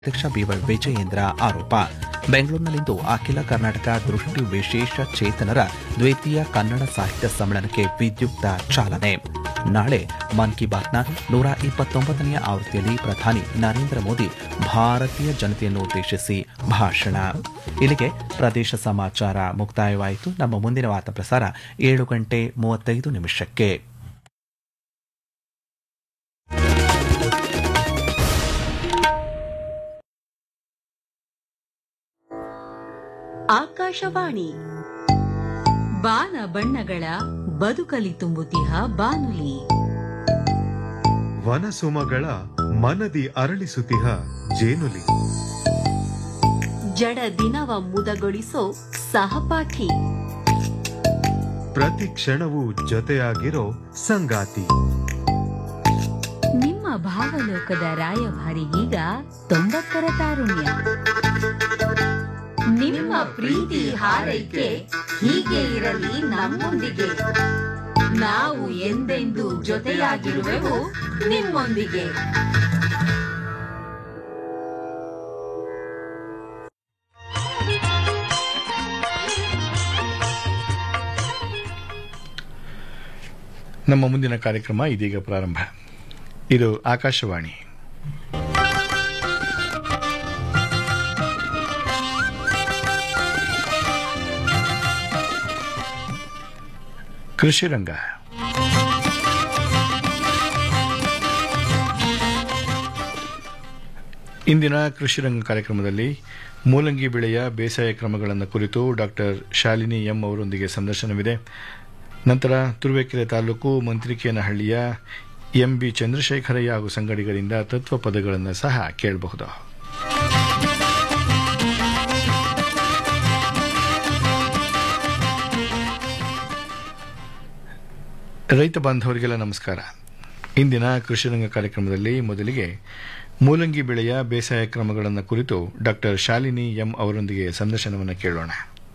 ಅಧ್ಯಕ್ಷ ಬಿವೈ ವಿಜಯೇಂದ್ರ ಆರೋಪ ಬೆಂಗಳೂರಿನಲ್ಲಿಂದು ಅಖಿಲ ಕರ್ನಾಟಕ ದೃಷ್ಟಿ ವಿಶೇಷ ಚೇತನರ ದ್ವಿತೀಯ ಕನ್ನಡ ಸಾಹಿತ್ಯ ಸಮ್ಮೇಳನಕ್ಕೆ ವಿದ್ಯುಕ್ತ ಚಾಲನೆ ನಾಳೆ ಮನ್ ಕಿ ಬಾತ್ನ ನೂರ ಇಪ್ಪತ್ತೊಂಬತ್ತನೆಯ ಆವೃತ್ತಿಯಲ್ಲಿ ಪ್ರಧಾನಿ ನರೇಂದ್ರ ಮೋದಿ ಭಾರತೀಯ ಜನತೆಯನ್ನು ಉದ್ದೇಶಿಸಿ ಭಾಷಣ ಇಲ್ಲಿಗೆ ಪ್ರದೇಶ ಸಮಾಚಾರ ಮುಕ್ತಾಯವಾಯಿತು ನಮ್ಮ ಮುಂದಿನ ವಾರ್ತಾ ಪ್ರಸಾರ ಏಳು ಗಂಟೆ ಮೂವತ್ತೈದು ನಿಮಿಷಕ್ಕೆ ಆಕಾಶವಾಣಿ ಬಾನ ಬಣ್ಣಗಳ ಬದುಕಲಿ ತುಂಬುತಿಹ ಬಾನುಲಿ ವನಸುಮಗಳ ಮನದಿ ಅರಳಿಸುತಿಹ ಜೇನುಲಿ ಜಡ ದಿನವ ಮುದಗೊಳಿಸೋ ಸಹಪಾಠಿ ಪ್ರತಿ ಕ್ಷಣವೂ ಜೊತೆಯಾಗಿರೋ ಸಂಗಾತಿ ನಿಮ್ಮ ಭಾವಲೋಕದ ರಾಯಭಾರಿಗೀಗ ತೊಂಬತ್ತರ ತಾರುಣ್ಯ ನಿಮ್ಮ ಪ್ರೀತಿ ಹಾರೈಕೆ ಹೀಗೆ ಇರಲಿ ನಮ್ಮೊಂದಿಗೆ ನಾವು ಎಂದೆಂದೂ ಜೊತೆಯಾಗಿರುವೆವು ನಿಮ್ಮೊಂದಿಗೆ ನಮ್ಮ ಮುಂದಿನ ಕಾರ್ಯಕ್ರಮ ಇದೀಗ ಪ್ರಾರಂಭ ಇದು ಆಕಾಶವಾಣಿ ಕೃಷಿ ರಂಗ ಇಂದಿನ ಕೃಷಿ ರಂಗ ಕಾರ್ಯಕ್ರಮದಲ್ಲಿ ಮೂಲಂಗಿ ಬೆಳೆಯ ಬೇಸಾಯ ಕ್ರಮಗಳನ್ನು ಕುರಿತು ಡಾಕ್ಟರ್ ಶಾಲಿನಿ ಎಂ ಅವರೊಂದಿಗೆ ಸಂದರ್ಶನವಿದೆ ನಂತರ ತುರುವೇಕೆರೆ ತಾಲೂಕು ಮಂತ್ರಿಕೇನಹಳ್ಳಿಯ ಎಂಬಿ ಚಂದ್ರಶೇಖರಯ್ಯ ಹಾಗೂ ಸಂಗಡಿಗರಿಂದ ತತ್ವ ಪದಗಳನ್ನು ಸಹ ಕೇಳಬಹುದು ರೈತ ಬಾಂಧವರಿಗೆಲ್ಲ ನಮಸ್ಕಾರ ಇಂದಿನ ಕೃಷಿರಂಗ ಕಾರ್ಯಕ್ರಮದಲ್ಲಿ ಮೊದಲಿಗೆ ಮೂಲಂಗಿ ಬೆಳೆಯ ಬೇಸಾಯ ಕ್ರಮಗಳನ್ನು ಕುರಿತು ಡಾಕ್ಟರ್ ಶಾಲಿನಿ ಎಂ ಅವರೊಂದಿಗೆ ಸಂದರ್ಶನವನ್ನು ಕೇಳೋಣ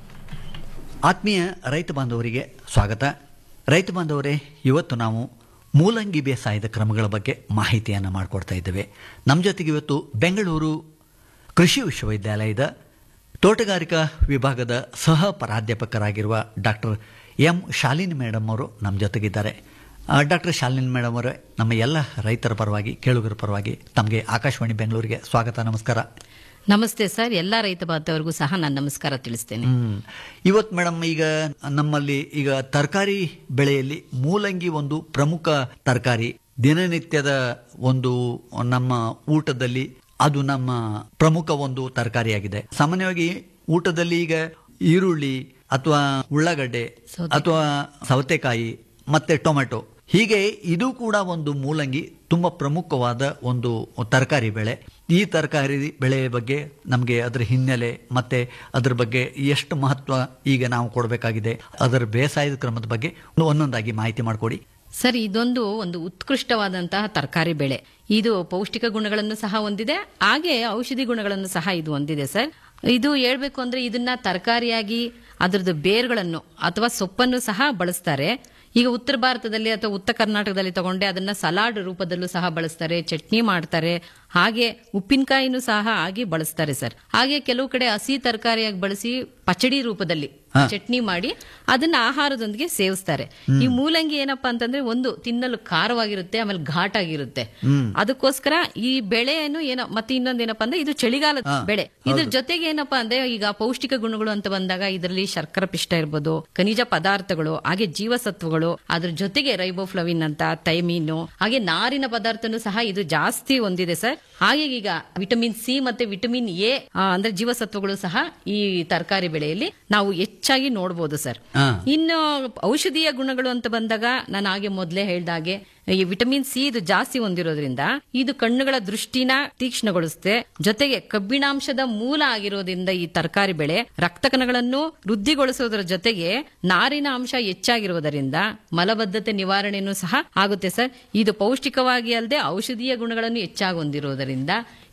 ಆತ್ಮೀಯ ರೈತ ಬಾಂಧವರಿಗೆ ಸ್ವಾಗತ ರೈತ ಬಾಂಧವರೇ ಇವತ್ತು ನಾವು ಮೂಲಂಗಿ ಬೇಸಾಯದ ಕ್ರಮಗಳ ಬಗ್ಗೆ ಮಾಹಿತಿಯನ್ನು ಮಾಡಿಕೊಡ್ತಾ ಇದ್ದೇವೆ ನಮ್ಮ ಜೊತೆಗೆ ಇವತ್ತು ಬೆಂಗಳೂರು ಕೃಷಿ ವಿಶ್ವವಿದ್ಯಾಲಯದ ತೋಟಗಾರಿಕಾ ವಿಭಾಗದ ಸಹ ಪ್ರಾಧ್ಯಾಪಕರಾಗಿರುವ ಡಾಕ್ಟರ್ ಎಂ ಶಾಲಿನಿ ಮೇಡಮ್ ಅವರು ನಮ್ಮ ಜೊತೆಗಿದ್ದಾರೆ ಡಾಕ್ಟರ್ ಶಾಲಿನಿ ಮೇಡಮ್ ಅವರೇ ನಮ್ಮ ಎಲ್ಲ ರೈತರ ಪರವಾಗಿ ಕೇಳುಗರ ಪರವಾಗಿ ತಮಗೆ ಆಕಾಶವಾಣಿ ಬೆಂಗಳೂರಿಗೆ ಸ್ವಾಗತ ನಮಸ್ಕಾರ ನಮಸ್ತೆ ಸರ್ ಎಲ್ಲ ರೈತ ಬಾಂಧವರಿಗೂ ಸಹ ನಾನು ನಮಸ್ಕಾರ ತಿಳಿಸ್ತೇನೆ ಹ್ಮ್. ಇವತ್ತು ಮೇಡಮ್ ಈಗ ನಮ್ಮಲ್ಲಿ ಈಗ ತರಕಾರಿ ಬೆಳೆಯಲ್ಲಿ ಮೂಲಂಗಿ ಒಂದು ಪ್ರಮುಖ ತರಕಾರಿ ದಿನನಿತ್ಯದ ಒಂದು ನಮ್ಮ ಊಟದಲ್ಲಿ ಅದು ನಮ್ಮ ಪ್ರಮುಖ ಒಂದು ತರಕಾರಿಯಾಗಿದೆ ಸಾಮಾನ್ಯವಾಗಿ ಊಟದಲ್ಲಿ ಈಗ ಈರುಳ್ಳಿ ಅಥವಾ ಉಳ್ಳಾಗಡ್ಡೆ ಅಥವಾ ಸೌತೆಕಾಯಿ ಮತ್ತೆ ಟೊಮೆಟೊ ಹೀಗೆ ಇದು ಕೂಡ ಒಂದು ಮೂಲಂಗಿ ತುಂಬಾ ಪ್ರಮುಖವಾದ ಒಂದು ತರಕಾರಿ ಬೆಳೆ ಈ ತರಕಾರಿ ಬೆಳೆಯ ಬಗ್ಗೆ ನಮಗೆ ಅದರ ಹಿನ್ನೆಲೆ ಮತ್ತೆ ಅದರ ಬಗ್ಗೆ ಎಷ್ಟು ಮಹತ್ವ ಈಗ ನಾವು ಕೊಡಬೇಕಾಗಿದೆ ಅದರ ಬೇಸಾಯದ ಕ್ರಮದ ಬಗ್ಗೆ ಒಂದೊಂದಾಗಿ ಮಾಹಿತಿ ಮಾಡಿಕೊಡಿ ಸರ್ ಇದೊಂದು ಒಂದು ಉತ್ಕೃಷ್ಟವಾದಂತಹ ತರಕಾರಿ ಬೆಳೆ ಇದು ಪೌಷ್ಟಿಕ ಗುಣಗಳನ್ನು ಸಹ ಹೊಂದಿದೆ ಹಾಗೆ ಔಷಧಿ ಗುಣಗಳನ್ನು ಸಹ ಇದು ಹೊಂದಿದೆ ಸರ್ ಇದು ಹೇಳ್ಬೇಕು ಅಂದ್ರೆ ಇದನ್ನ ತರಕಾರಿಯಾಗಿ ಅದರದ್ದು ಬೇರುಗಳನ್ನು ಅಥವಾ ಸೊಪ್ಪನ್ನು ಸಹ ಬಳಸ್ತಾರೆ ಈಗ ಉತ್ತರ ಭಾರತದಲ್ಲಿ ಅಥವಾ ಉತ್ತರ ಕರ್ನಾಟಕದಲ್ಲಿ ತಗೊಂಡೆ ಅದನ್ನ ಸಲಾಡ್ ರೂಪದಲ್ಲೂ ಸಹ ಬಳಸ್ತಾರೆ ಚಟ್ನಿ ಮಾಡ್ತಾರೆ ಹಾಗೆ ಉಪ್ಪಿನಕಾಯಿನೂ ಸಹ ಹಾಗೆ ಬಳಸ್ತಾರೆ ಸರ್ ಹಾಗೆ ಕೆಲವು ಕಡೆ ಹಸಿ ತರಕಾರಿಯಾಗಿ ಬಳಸಿ ಪಚಡಿ ರೂಪದಲ್ಲಿ ಚಟ್ನಿ ಮಾಡಿ ಅದನ್ನ ಆಹಾರದೊಂದಿಗೆ ಸೇವಿಸ್ತಾರೆ ಈ ಮೂಲಂಗಿ ಏನಪ್ಪಾ ಅಂತಂದ್ರೆ ಒಂದು ತಿನ್ನಲು ಖಾರವಾಗಿರುತ್ತೆ ಆಮೇಲೆ ಘಾಟ್ ಆಗಿರುತ್ತೆ ಅದಕ್ಕೋಸ್ಕರ ಈ ಬೆಳೆಯನ್ನು ಏನೋ ಮತ್ತೆ ಇನ್ನೊಂದು ಏನಪ್ಪಾ ಅಂದ್ರೆ ಇದು ಚಳಿಗಾಲದ ಬೆಳೆ ಇದ್ರ ಜೊತೆಗೆ ಏನಪ್ಪಾ ಅಂದ್ರೆ ಈಗ ಪೌಷ್ಟಿಕ ಗುಣಗಳು ಅಂತ ಬಂದಾಗ ಇದರಲ್ಲಿ ಶರ್ಕರ ಪಿಷ್ಟ ಇರ್ಬೋದು ಖನಿಜ ಪದಾರ್ಥಗಳು ಹಾಗೆ ಜೀವಸತ್ವಗಳು ಅದ್ರ ಜೊತೆಗೆ ರೈಬೋಫ್ಲವಿನ್ ಅಂತ ಥೈಮೀನು ಹಾಗೆ ನಾರಿನ ಪದಾರ್ಥನೂ ಸಹ ಇದು ಜಾಸ್ತಿ ಹೊಂದಿದೆ ಸರ್ ಹಾಗೆ ಈಗ ವಿಟಮಿನ್ ಸಿ ಮತ್ತೆ ವಿಟಮಿನ್ ಎ ಅಂದ್ರೆ ಜೀವಸತ್ವಗಳು ಸಹ ಈ ತರಕಾರಿ ಬೆಳೆಯಲ್ಲಿ ನಾವು ಹೆಚ್ಚಾಗಿ ನೋಡಬಹುದು ಸರ್ ಹಾ. ಇನ್ನು ಔಷಧೀಯ ಗುಣಗಳು ಅಂತ ಬಂದಾಗ ನಾನು ಹಾಗೆ ಮೊದಲೇ ಹೇಳ್ದಾಗೆ ಈ ವಿಟಮಿನ್ ಸಿ ಇದು ಜಾಸ್ತಿ ಹೊಂದಿರೋದ್ರಿಂದ ಇದು ಕಣ್ಣುಗಳ ದೃಷ್ಟಿನ ತೀಕ್ಷ್ಣಗೊಳಿಸುತ್ತೆ ಜೊತೆಗೆ ಕಬ್ಬಿಣಾಂಶದ ಮೂಲ ಆಗಿರೋದ್ರಿಂದ ಈ ತರಕಾರಿ ಬೆಳೆ ರಕ್ತ ಕಣಗಳನ್ನು ವೃದ್ಧಿಗೊಳಿಸೋದ್ರ ಜೊತೆಗೆ ನಾರಿನ ಅಂಶ ಹೆಚ್ಚಾಗಿರುವುದರಿಂದ ಮಲಬದ್ಧತೆ ನಿವಾರಣೆನೂ ಸಹ ಆಗುತ್ತೆ ಸರ್ ಇದು ಪೌಷ್ಟಿಕವಾಗಿ ಅಲ್ಲದೆ ಔಷಧೀಯ ಗುಣಗಳನ್ನು ಹೆಚ್ಚಾಗಿ ಹೊಂದಿರುವುದರಿಂದ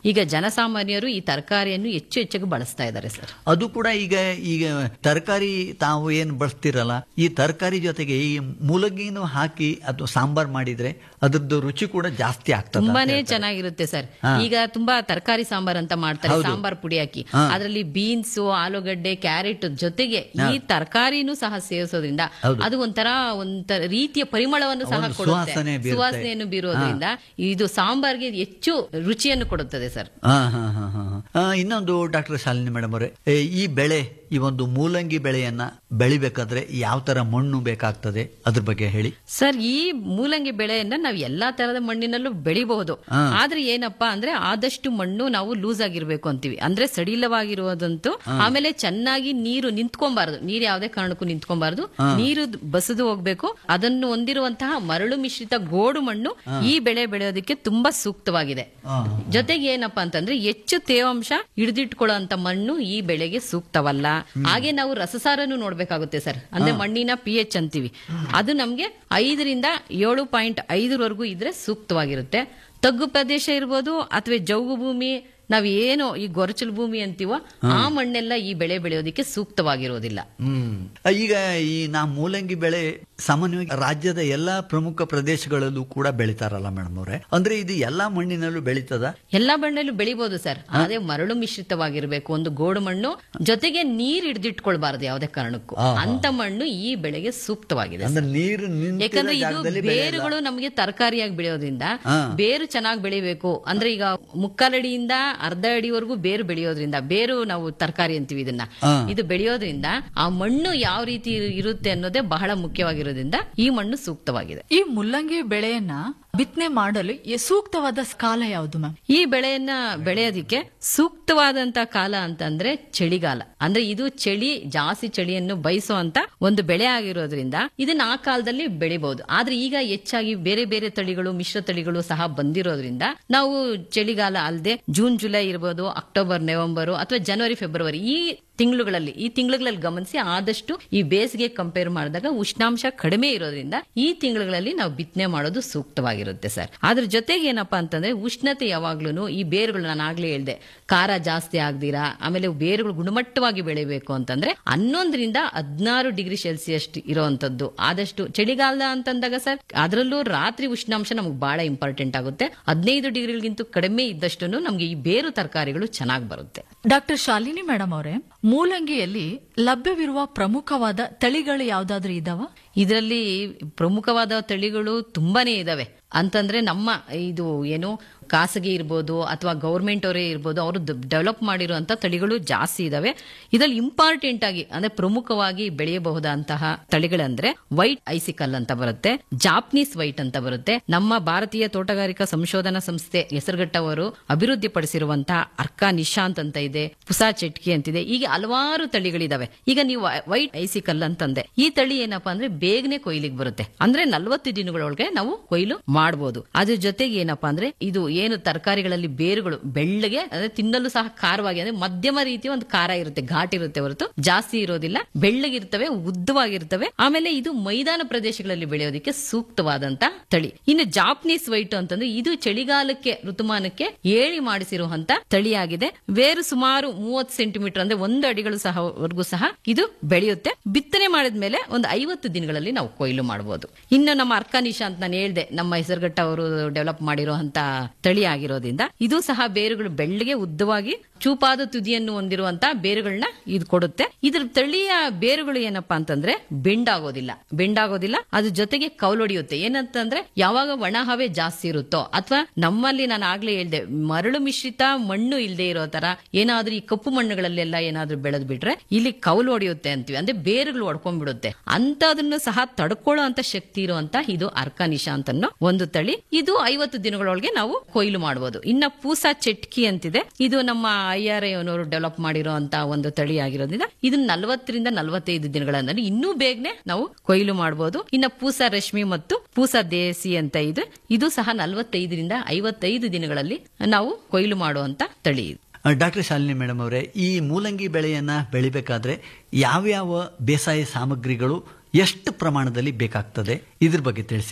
ಈಗ ಜನಸಾಮಾನ್ಯರು ಈ ತರಕಾರಿಯನ್ನು ಹೆಚ್ಚು ಹೆಚ್ಚಾಗಿ ಬಳಸ್ತಾ ಇದ್ದಾರೆ ಸರ್ ಅದು ಕೂಡ ಈಗ ಈಗ ತರಕಾರಿ ತಾವು ಏನು ಬಳಸ್ತಿರಲ್ಲ ಈ ತರಕಾರಿ ಜೊತೆಗೆ ಈ ಮೂಲಂಗಿನೂ ಹಾಕಿ ಅದು ಸಾಂಬಾರ್ ಮಾಡಿದ್ರೆ ಅದ್ರದ್ದು ರುಚಿ ಕೂಡ ಜಾಸ್ತಿ ಆಗ್ತದೆ ಅಂತ ತುಂಬಾನೇ ಹೇಳ್ತಾರೆ. ಚೆನ್ನಾಗಿರುತ್ತೆ ಸರ್ ಈಗ ತುಂಬಾ ತರಕಾರಿ ಸಾಂಬಾರ್ ಅಂತ ಮಾಡ್ತಾರೆ ಸಾಂಬಾರ್ ಪುಡಿ ಹಾಕಿ ಅದರಲ್ಲಿ ಬೀನ್ಸ್ ಆಲೂಗಡ್ಡೆ ಕ್ಯಾರೆಟ್ ಜೊತೆಗೆ ಈ ತರಕಾರಿನೂ ಸಹ ಸೇರಿಸೋದ್ರಿಂದ ಅದು ಒಂಥರ ಒಂಥರ ರೀತಿಯ ಪರಿಮಳವನ್ನು ಸಹ ಒಂದು ಕೊಡುತ್ತೆ ಸುವಾಸನೆ ಬೀರುತ್ತೆ. ಸುವಾಸನೆಯನ್ನು ಬೀರೋದ್ರಿಂದ ಇದು ಸಾಂಬಾರ್ಗೆ ಹೆಚ್ಚು ರುಚಿಯನ್ನು ಕೊಡುತ್ತದೆ ಸರ್ ಹಾ ಹಾ ಹಾ ಹಾ ಹಾ. ಇನ್ನೊಂದು ಡಾಕ್ಟರ್ ಶಾಲಿನಿ ಮೇಡಮ್ ಅವರೇ ಏ, ಈ ಬೆಳೆ ಈ ಒಂದು ಮೂಲಂಗಿ ಬೆಳೆಯನ್ನ ಬೆಳಿಬೇಕಾದ್ರೆ ಯಾವ ತರ ಮಣ್ಣು ಬೇಕಾಗ್ತದೆ ಅದ್ರ ಬಗ್ಗೆ ಹೇಳಿ ಸರ್ ಈ ಮೂಲಂಗಿ ಬೆಳೆಯನ್ನ ನಾವು ಎಲ್ಲಾ ತರದ ಮಣ್ಣಿನಲ್ಲೂ ಬೆಳಿಬಹುದು ಆದ್ರೆ ಏನಪ್ಪಾ ಅಂದ್ರೆ ಆದಷ್ಟು ಮಣ್ಣು ನಾವು ಲೂಸ್ ಆಗಿರ್ಬೇಕು ಅಂತೀವಿ ಅಂದ್ರೆ ಸಡಿಲವಾಗಿರುವುದಂತೂ ಆಮೇಲೆ ಚೆನ್ನಾಗಿ ನೀರು ನಿಂತ್ಕೊಂಬಾರದು ನೀರು ಯಾವುದೇ ಕಾರಣಕ್ಕೂ ನಿಂತ್ಕೊಂಬಾರದು ನೀರು ಬಸದು ಹೋಗ್ಬೇಕು ಅದನ್ನು ಹೊಂದಿರುವಂತಹ ಮರಳು ಮಿಶ್ರಿತ ಗೋಡು ಮಣ್ಣು ಈ ಬೆಳೆ ಬೆಳೆಯೋದಕ್ಕೆ ತುಂಬಾ ಸೂಕ್ತವಾಗಿದೆ ಜೊತೆಗೆ ಏನಪ್ಪಾ ಅಂತಂದ್ರೆ ಹೆಚ್ಚು ತೇವಾಂಶ ಹಿಡಿದಿಟ್ಕೊಳ್ಳುವಂತ ಮಣ್ಣು ಈ ಬೆಳೆಗೆ ಸೂಕ್ತವಲ್ಲ ಹಾಗೆ ನಾವು ರಸಸಾರನು ನೋಡ್ಬೇಕಾಗುತ್ತೆ ಸರ್ ಅಂದ್ರೆ ಮಣ್ಣಿನ ಪಿ ಎಚ್ ಅಂತೀವಿ ಅದು ನಮ್ಗೆ ಐದರಿಂದ ಏಳು ಪಾಯಿಂಟ್ ಐದರವರೆಗೂ ಇದ್ರೆ ಸೂಕ್ತವಾಗಿರುತ್ತೆ ತಗ್ಗು ಪ್ರದೇಶ ಇರ್ಬೋದು ಅಥವಾ ಜೌಗು ಭೂಮಿ ನಾವ್ ಏನೋ ಈ ಗೊರಚಲು ಭೂಮಿ ಅಂತೀವೋ ಆ ಮಣ್ಣೆಲ್ಲ ಈ ಬೆಳೆ ಬೆಳೆಯೋದಕ್ಕೆ ಸೂಕ್ತವಾಗಿರೋದಿಲ್ಲ ಹ್ಮ್ ಈಗ ಈ ನಾ ಮೂಲಂಗಿ ಬೆಳೆ ಸಾಮಾನ್ಯವಾಗಿ ರಾಜ್ಯದ ಎಲ್ಲಾ ಪ್ರಮುಖ ಪ್ರದೇಶಗಳಲ್ಲೂ ಕೂಡ ಬೆಳಿತಾರಲ್ಲ ಮೇಡಮ್ ಅವರೇ ಅಂದ್ರೆ ಇದು ಎಲ್ಲಾ ಮಣ್ಣಿನಲ್ಲೂ ಬೆಳೀತದ ಎಲ್ಲಾ ಮಣ್ಣಲ್ಲೂ ಬೆಳಿಬಹುದು ಸರ್ ಅದೇ ಮರಳು ಮಿಶ್ರಿತವಾಗಿರ್ಬೇಕು ಒಂದು ಗೋಡು ಮಣ್ಣು ಜೊತೆಗೆ ನೀರ್ ಹಿಡಿದಿಟ್ಕೊಳ್ಬಾರದು ಯಾವುದೇ ಕಾರಣಕ್ಕೂ ಅಂತ ಮಣ್ಣು ಈ ಬೆಳೆಗೆ ಸೂಕ್ತವಾಗಿದೆ ಅಂದ್ರೆ ನೀರು ನಿಂತಿರೋ ಯಾಕಂದ್ರೆ ಇದು ಜಾಗದಲ್ಲಿ ಬೆಳೆಯಲ್ಲ. ಬೇರುಗಳು ನಮಗೆ ತರಕಾರಿಯಾಗಿ ಬೆಳೆಯೋದ್ರಿಂದ ಬೇರು ಚೆನ್ನಾಗಿ ಬೆಳಿಬೇಕು ಅಂದ್ರೆ ಈಗ ಮುಕ್ಕಾಲಡಿಯಿಂದ ಅರ್ಧ ಅಡಿವರೆಗೂ ಬೇರು ಬೆಳೆಯೋದ್ರಿಂದ ಬೇರು ನಾವು ತರಕಾರಿ ಅಂತೀವಿ ಇದನ್ನ ಇದು ಬೆಳೆಯೋದ್ರಿಂದ ಆ ಮಣ್ಣು ಯಾವ ರೀತಿ ಇರುತ್ತೆ ಅನ್ನೋದೇ ಬಹಳ ಮುಖ್ಯವಾಗಿರೋದ್ರಿಂದ ಈ ಮಣ್ಣು ಸೂಕ್ತವಾಗಿದೆ ಈ ಮುಲ್ಲಂಗಿ ಬೆಳೆಯನ್ನ ಬಿತ್ತನೆ ಮಾಡಲು ಎ- ಸೂಕ್ತವಾದ ಕಾಲ ಯಾವುದು ಮ್ಯಾಮ್ ಈ ಬೆಳೆಯನ್ನ ಬೆಳೆಯೋದಿಕ್ಕೆ ಸೂಕ್ತವಾದಂತ ಕಾಲ ಅಂತಂದ್ರೆ ಚಳಿಗಾಲ ಅಂದ್ರೆ ಇದು ಚಳಿ ಜಾಸ್ತಿ ಚಳಿಯನ್ನು ಬಯಸುವಂತ ಒಂದು ಬೆಳೆ ಆಗಿರೋದ್ರಿಂದ ಇದನ್ನ ಆ ಕಾಲದಲ್ಲಿ ಬೆಳಿಬಹುದು ಆದ್ರೆ ಈಗ ಹೆಚ್ಚಾಗಿ ಬೇರೆ ಬೇರೆ ತಳಿಗಳು ಮಿಶ್ರ ತಳಿಗಳು ಸಹ ಬಂದಿರೋದ್ರಿಂದ ನಾವು ಚಳಿಗಾಲ ಅಲ್ಲದೆ ಜೂನ್ ಜುಲೈ ಇರ್ಬೋದು ಅಕ್ಟೋಬರ್ ನವೆಂಬರ್ ಅಥವಾ ಜನವರಿ ಫೆಬ್ರವರಿ ಈ ತಿಂಗಳುಗಳಲ್ಲಿ ಈ ತಿಂಗಳುಗಳಲ್ಲಿ ಗಮನಿಸಿ ಆದಷ್ಟು ಈ ಬೇಸಿಗೆ ಕಂಪೇರ್ ಮಾಡಿದಾಗ ಉಷ್ಣಾಂಶ ಕಡಿಮೆ ಇರೋದ್ರಿಂದ ಈ ತಿಂಗಳುಗಳಲ್ಲಿ ನಾವು ಬಿತ್ತನೆ ಮಾಡೋದು ಸೂಕ್ತವಾಗಿರುತ್ತೆ ಸರ್ ಅದ್ರ ಜೊತೆಗೆ ಏನಪ್ಪಾ ಅಂತಂದ್ರೆ ಉಷ್ಣತೆ ಯಾವಾಗ್ಲೂ ಈ ಬೇರುಗಳು ನಾನು ಆಗ್ಲೇ ಹೇಳ್ದೆ ಖಾರ ಜಾಸ್ತಿ ಆಗ್ದಿರಾ ಆಮೇಲೆ ಬೇರುಗಳು ಗುಣಮಟ್ಟವಾಗಿ ಬೆಳಿಬೇಕು ಅಂತಂದ್ರೆ ಹನ್ನೊಂದರಿಂದ ಹದಿನಾರು ಡಿಗ್ರಿ ಸೆಲ್ಸಿಯಸ್ ಇರುವಂತದ್ದು ಆದಷ್ಟು ಚಳಿಗಾಲ ಅಂತಂದಾಗ ಸರ್ ಅದರಲ್ಲೂ ರಾತ್ರಿ ಉಷ್ಣಾಂಶ ನಮ್ಗೆ ಬಹಳ ಇಂಪಾರ್ಟೆಂಟ್ ಆಗುತ್ತೆ ಹದಿನೈದು ಡಿಗ್ರಿಗಿಂತ ಕಡಿಮೆ ಇದ್ದಷ್ಟು ನಮ್ಗೆ ಈ ಬೇರು ತರಕಾರಿಗಳು ಚೆನ್ನಾಗಿ ಬರುತ್ತೆ ಡಾಕ್ಟರ್ ಶಾಲಿನಿ ಮೇಡಮ್ ಅವರೇ ಮೂಲಂಗಿಯಲ್ಲಿ ಲಭ್ಯವಿರುವ ಪ್ರಮುಖವಾದ ತಳಿಗಳು ಯಾವ್ದಾದ್ರು ಇದಾವ ಇದರಲ್ಲಿ ಪ್ರಮುಖವಾದ ತಳಿಗಳು ತುಂಬಾನೇ ಇದಾವೆ ಅಂತಂದ್ರೆ ನಮ್ಮ ಇದು ಏನು ಖಾಸಗಿ ಇರ್ಬೋದು ಅಥವಾ ಗೌರ್ಮೆಂಟ್ ಅವರೇ ಇರ್ಬೋದು ಅವರು ಡೆವಲಪ್ ಮಾಡಿರುವಂತ ತಳಿಗಳು ಜಾಸ್ತಿ ಇದಾವೆ ಇದರಲ್ಲಿ ಇಂಪಾರ್ಟೆಂಟ್ ಆಗಿ ಅಂದ್ರೆ ಪ್ರಮುಖವಾಗಿ ಬೆಳೆಯಬಹುದಂತಹ ತಳಿಗಳಂದ್ರೆ ವೈಟ್ ಐಸಿಕಲ್ ಅಂತ ಬರುತ್ತೆ ಜಾಪನೀಸ್ ವೈಟ್ ಅಂತ ಬರುತ್ತೆ ನಮ್ಮ ಭಾರತೀಯ ತೋಟಗಾರಿಕಾ ಸಂಶೋಧನಾ ಸಂಸ್ಥೆ ಹೆಸರುಘಟ್ಟವರು ಅಭಿವೃದ್ಧಿಪಡಿಸಿರುವಂತಹ ಅರ್ಕಾ ನಿಶಾಂತ್ ಅಂತ ಇದೆ ಪುಸಾ ಚೆಟ್ಕಿ ಅಂತಿದೆ ಹೀಗೆ ಹಲವಾರು ತಳಿಗಳಿದಾವೆ ಈಗ ನೀವು ವೈಟ್ ಐಸಿಕಲ್ ಅಂತಂದೆ ಈ ತಳಿ ಏನಪ್ಪಾ ಅಂದ್ರೆ ಬೇಗನೆ ಕೊಯ್ಲಿಗೆ ಬರುತ್ತೆ ಅಂದ್ರೆ ನಲ್ವತ್ತು ದಿನಗಳೊಳಗೆ ನಾವು ಕೊಯ್ಲು ಮಾಡಬಹುದು ಅದ್ರ ಜೊತೆಗೆ ಏನಪ್ಪಾ ಅಂದ್ರೆ ಇದು ಏನು ತರಕಾರಿಗಳಲ್ಲಿ ಬೇರುಗಳು ಬೆಳ್ಳಗೆ ಅಂದ್ರೆ ತಿನ್ನಲು ಸಹ ಖಾರವಾಗಿ ಅಂದ್ರೆ ಮಧ್ಯಮ ರೀತಿಯ ಒಂದು ಖಾರ ಇರುತ್ತೆ ಘಾಟ್ ಇರುತ್ತೆ ಹೊರತು ಜಾಸ್ತಿ ಇರೋದಿಲ್ಲ ಬೆಳ್ಳಗಿರ್ತವೆ ಉದ್ದವಾಗಿರ್ತವೆ ಆಮೇಲೆ ಇದು ಮೈದಾನ ಪ್ರದೇಶಗಳಲ್ಲಿ ಬೆಳೆಯೋದಕ್ಕೆ ಸೂಕ್ತವಾದಂತ ತಳಿ ಇನ್ನು ಜಾಪನೀಸ್ ವೈಟ್ ಅಂತಂದ್ರೆ ಇದು ಚಳಿಗಾಲಕ್ಕೆ ಋತುಮಾನಕ್ಕೆ ಏಳಿ ಮಾಡಿಸಿರುವಂತ ತಳಿಯಾಗಿದೆ ಬೇರು ಸುಮಾರು ಮೂವತ್ತು ಸೆಂಟಿಮೀಟರ್ ಅಂದ್ರೆ ಒಂದು ಅಡಿಗಳು ಸಹ ವರ್ಗೂ ಸಹ ಇದು ಬೆಳೆಯುತ್ತೆ ಬಿತ್ತನೆ ಮಾಡಿದ್ಮೇಲೆ ಒಂದು ಐವತ್ತು ದಿನಗಳಲ್ಲಿ ನಾವು ಕೊಯ್ಲು ಮಾಡಬಹುದು ಇನ್ನು ನಮ್ಮ ಅರ್ಕಾನಿಶಾ ಅಂತ ನಾನು ಹೇಳ್ದೆ ನಮ್ಮ ಹೆಸರುಘಟ್ಟ ಅವರು ಡೆವಲಪ್ ಮಾಡಿರುವಂತ ತಳಿ ಆಗಿರೋದ್ರಿಂದ ಇದು ಸಹ ಬೇರುಗಳು ಬೆಳ್ಳಗೆ ಉದ್ದವಾಗಿ ಚೂಪಾದ ತುದಿಯನ್ನು ಹೊಂದಿರುವಂತ ಬೇರುಗಳನ್ನ ಇದು ಕೊಡುತ್ತೆ ಇದ್ರ ತಳಿಯ ಬೇರುಗಳು ಏನಪ್ಪಾ ಅಂತಂದ್ರೆ ಬೆಂಡಾಗೋದಿಲ್ಲ ಬೆಂಡಾಗೋದಿಲ್ಲ ಅದ್ರ ಜೊತೆಗೆ ಕೌಲೊಡಿಯುತ್ತೆ ಏನಂತಂದ್ರೆ ಯಾವಾಗ ಒಣ ಹವೆ ಜಾಸ್ತಿ ಇರುತ್ತೋ ಅಥವಾ ನಮ್ಮಲ್ಲಿ ನಾನು ಆಗ್ಲೇ ಹೇಳ್ದೆ ಮರಳು ಮಿಶ್ರಿತ ಮಣ್ಣು ಇಲ್ಲದೆ ಇರೋ ತರ ಏನಾದ್ರೂ ಈ ಕಪ್ಪು ಮಣ್ಣುಗಳಲ್ಲೆಲ್ಲ ಏನಾದ್ರೂ ಬೆಳೆದ್ ಬಿಟ್ರೆ ಇಲ್ಲಿ ಕೌಲು ಹೊಡೆಯುತ್ತೆ ಅಂತೀವಿ ಅಂದ್ರೆ ಬೇರುಗಳು ಹೊಡ್ಕೊಂಡ್ಬಿಡುತ್ತೆ ಅಂತದನ್ನು ಸಹ ತಡ್ಕೊಳ್ಳೋ ಅಂತ ಶಕ್ತಿ ಇರುವಂತ ಇದು ಅರ್ಕಾನಿಶಾ ಅಂತನ್ನೋ ಒಂದು ತಳಿ ಇದು ಐವತ್ತು ದಿನಗಳೊಳಗೆ ನಾವು ಕೊಯ್ಲು ಮಾಡಬಹುದು ಇನ್ನ ಪೂಸಾ ಚೆಟ್ಕಿ ಅಂತಿದೆ ಇದು ನಮ್ಮ ಐ ಆರ್ ಐನವರು ಡೆವಲಪ್ ಮಾಡಿರುವಂತ ಒಂದು ತಳಿ ಆಗಿರೋದ್ರಿಂದ ಇದನ್ನ ನಲವತ್ತರಿಂದ ನಲವತ್ತೈದು ದಿನಗಳಲ್ಲಿ ಇನ್ನೂ ಬೇಗನೆ ನಾವು ಕೊಯ್ಲು ಮಾಡಬಹುದು ಇನ್ನ ಪೂಸಾ ರಶ್ಮಿ ಮತ್ತು ಪೂಸಾ ದೇಸಿ ಅಂತ ಇದೆ ಇದು ಸಹ ನಲವತ್ತೈದರಿಂದ ಐವತ್ತೈದು ದಿನಗಳಲ್ಲಿ ನಾವು ಕೊಯ್ಲು ಮಾಡುವಂತ ತಳಿ ಇದು ಡಾಕ್ಟರ್ ಶಾಲಿನಿ ಮೇಡಮ್ ಅವರೇ ಈ ಮೂಲಂಗಿ ಬೆಳೆಯನ್ನ ಬೆಳಿಬೇಕಾದ್ರೆ ಯಾವ್ಯಾವ ಬೇಸಾಯ ಸಾಮಗ್ರಿಗಳು ಎಷ್ಟು ಪ್ರಮಾಣದಲ್ಲಿ ಬೇಕಾಗ್ತದೆ ಇದ್ರ ಬಗ್ಗೆ ತಿಳಿಸಿ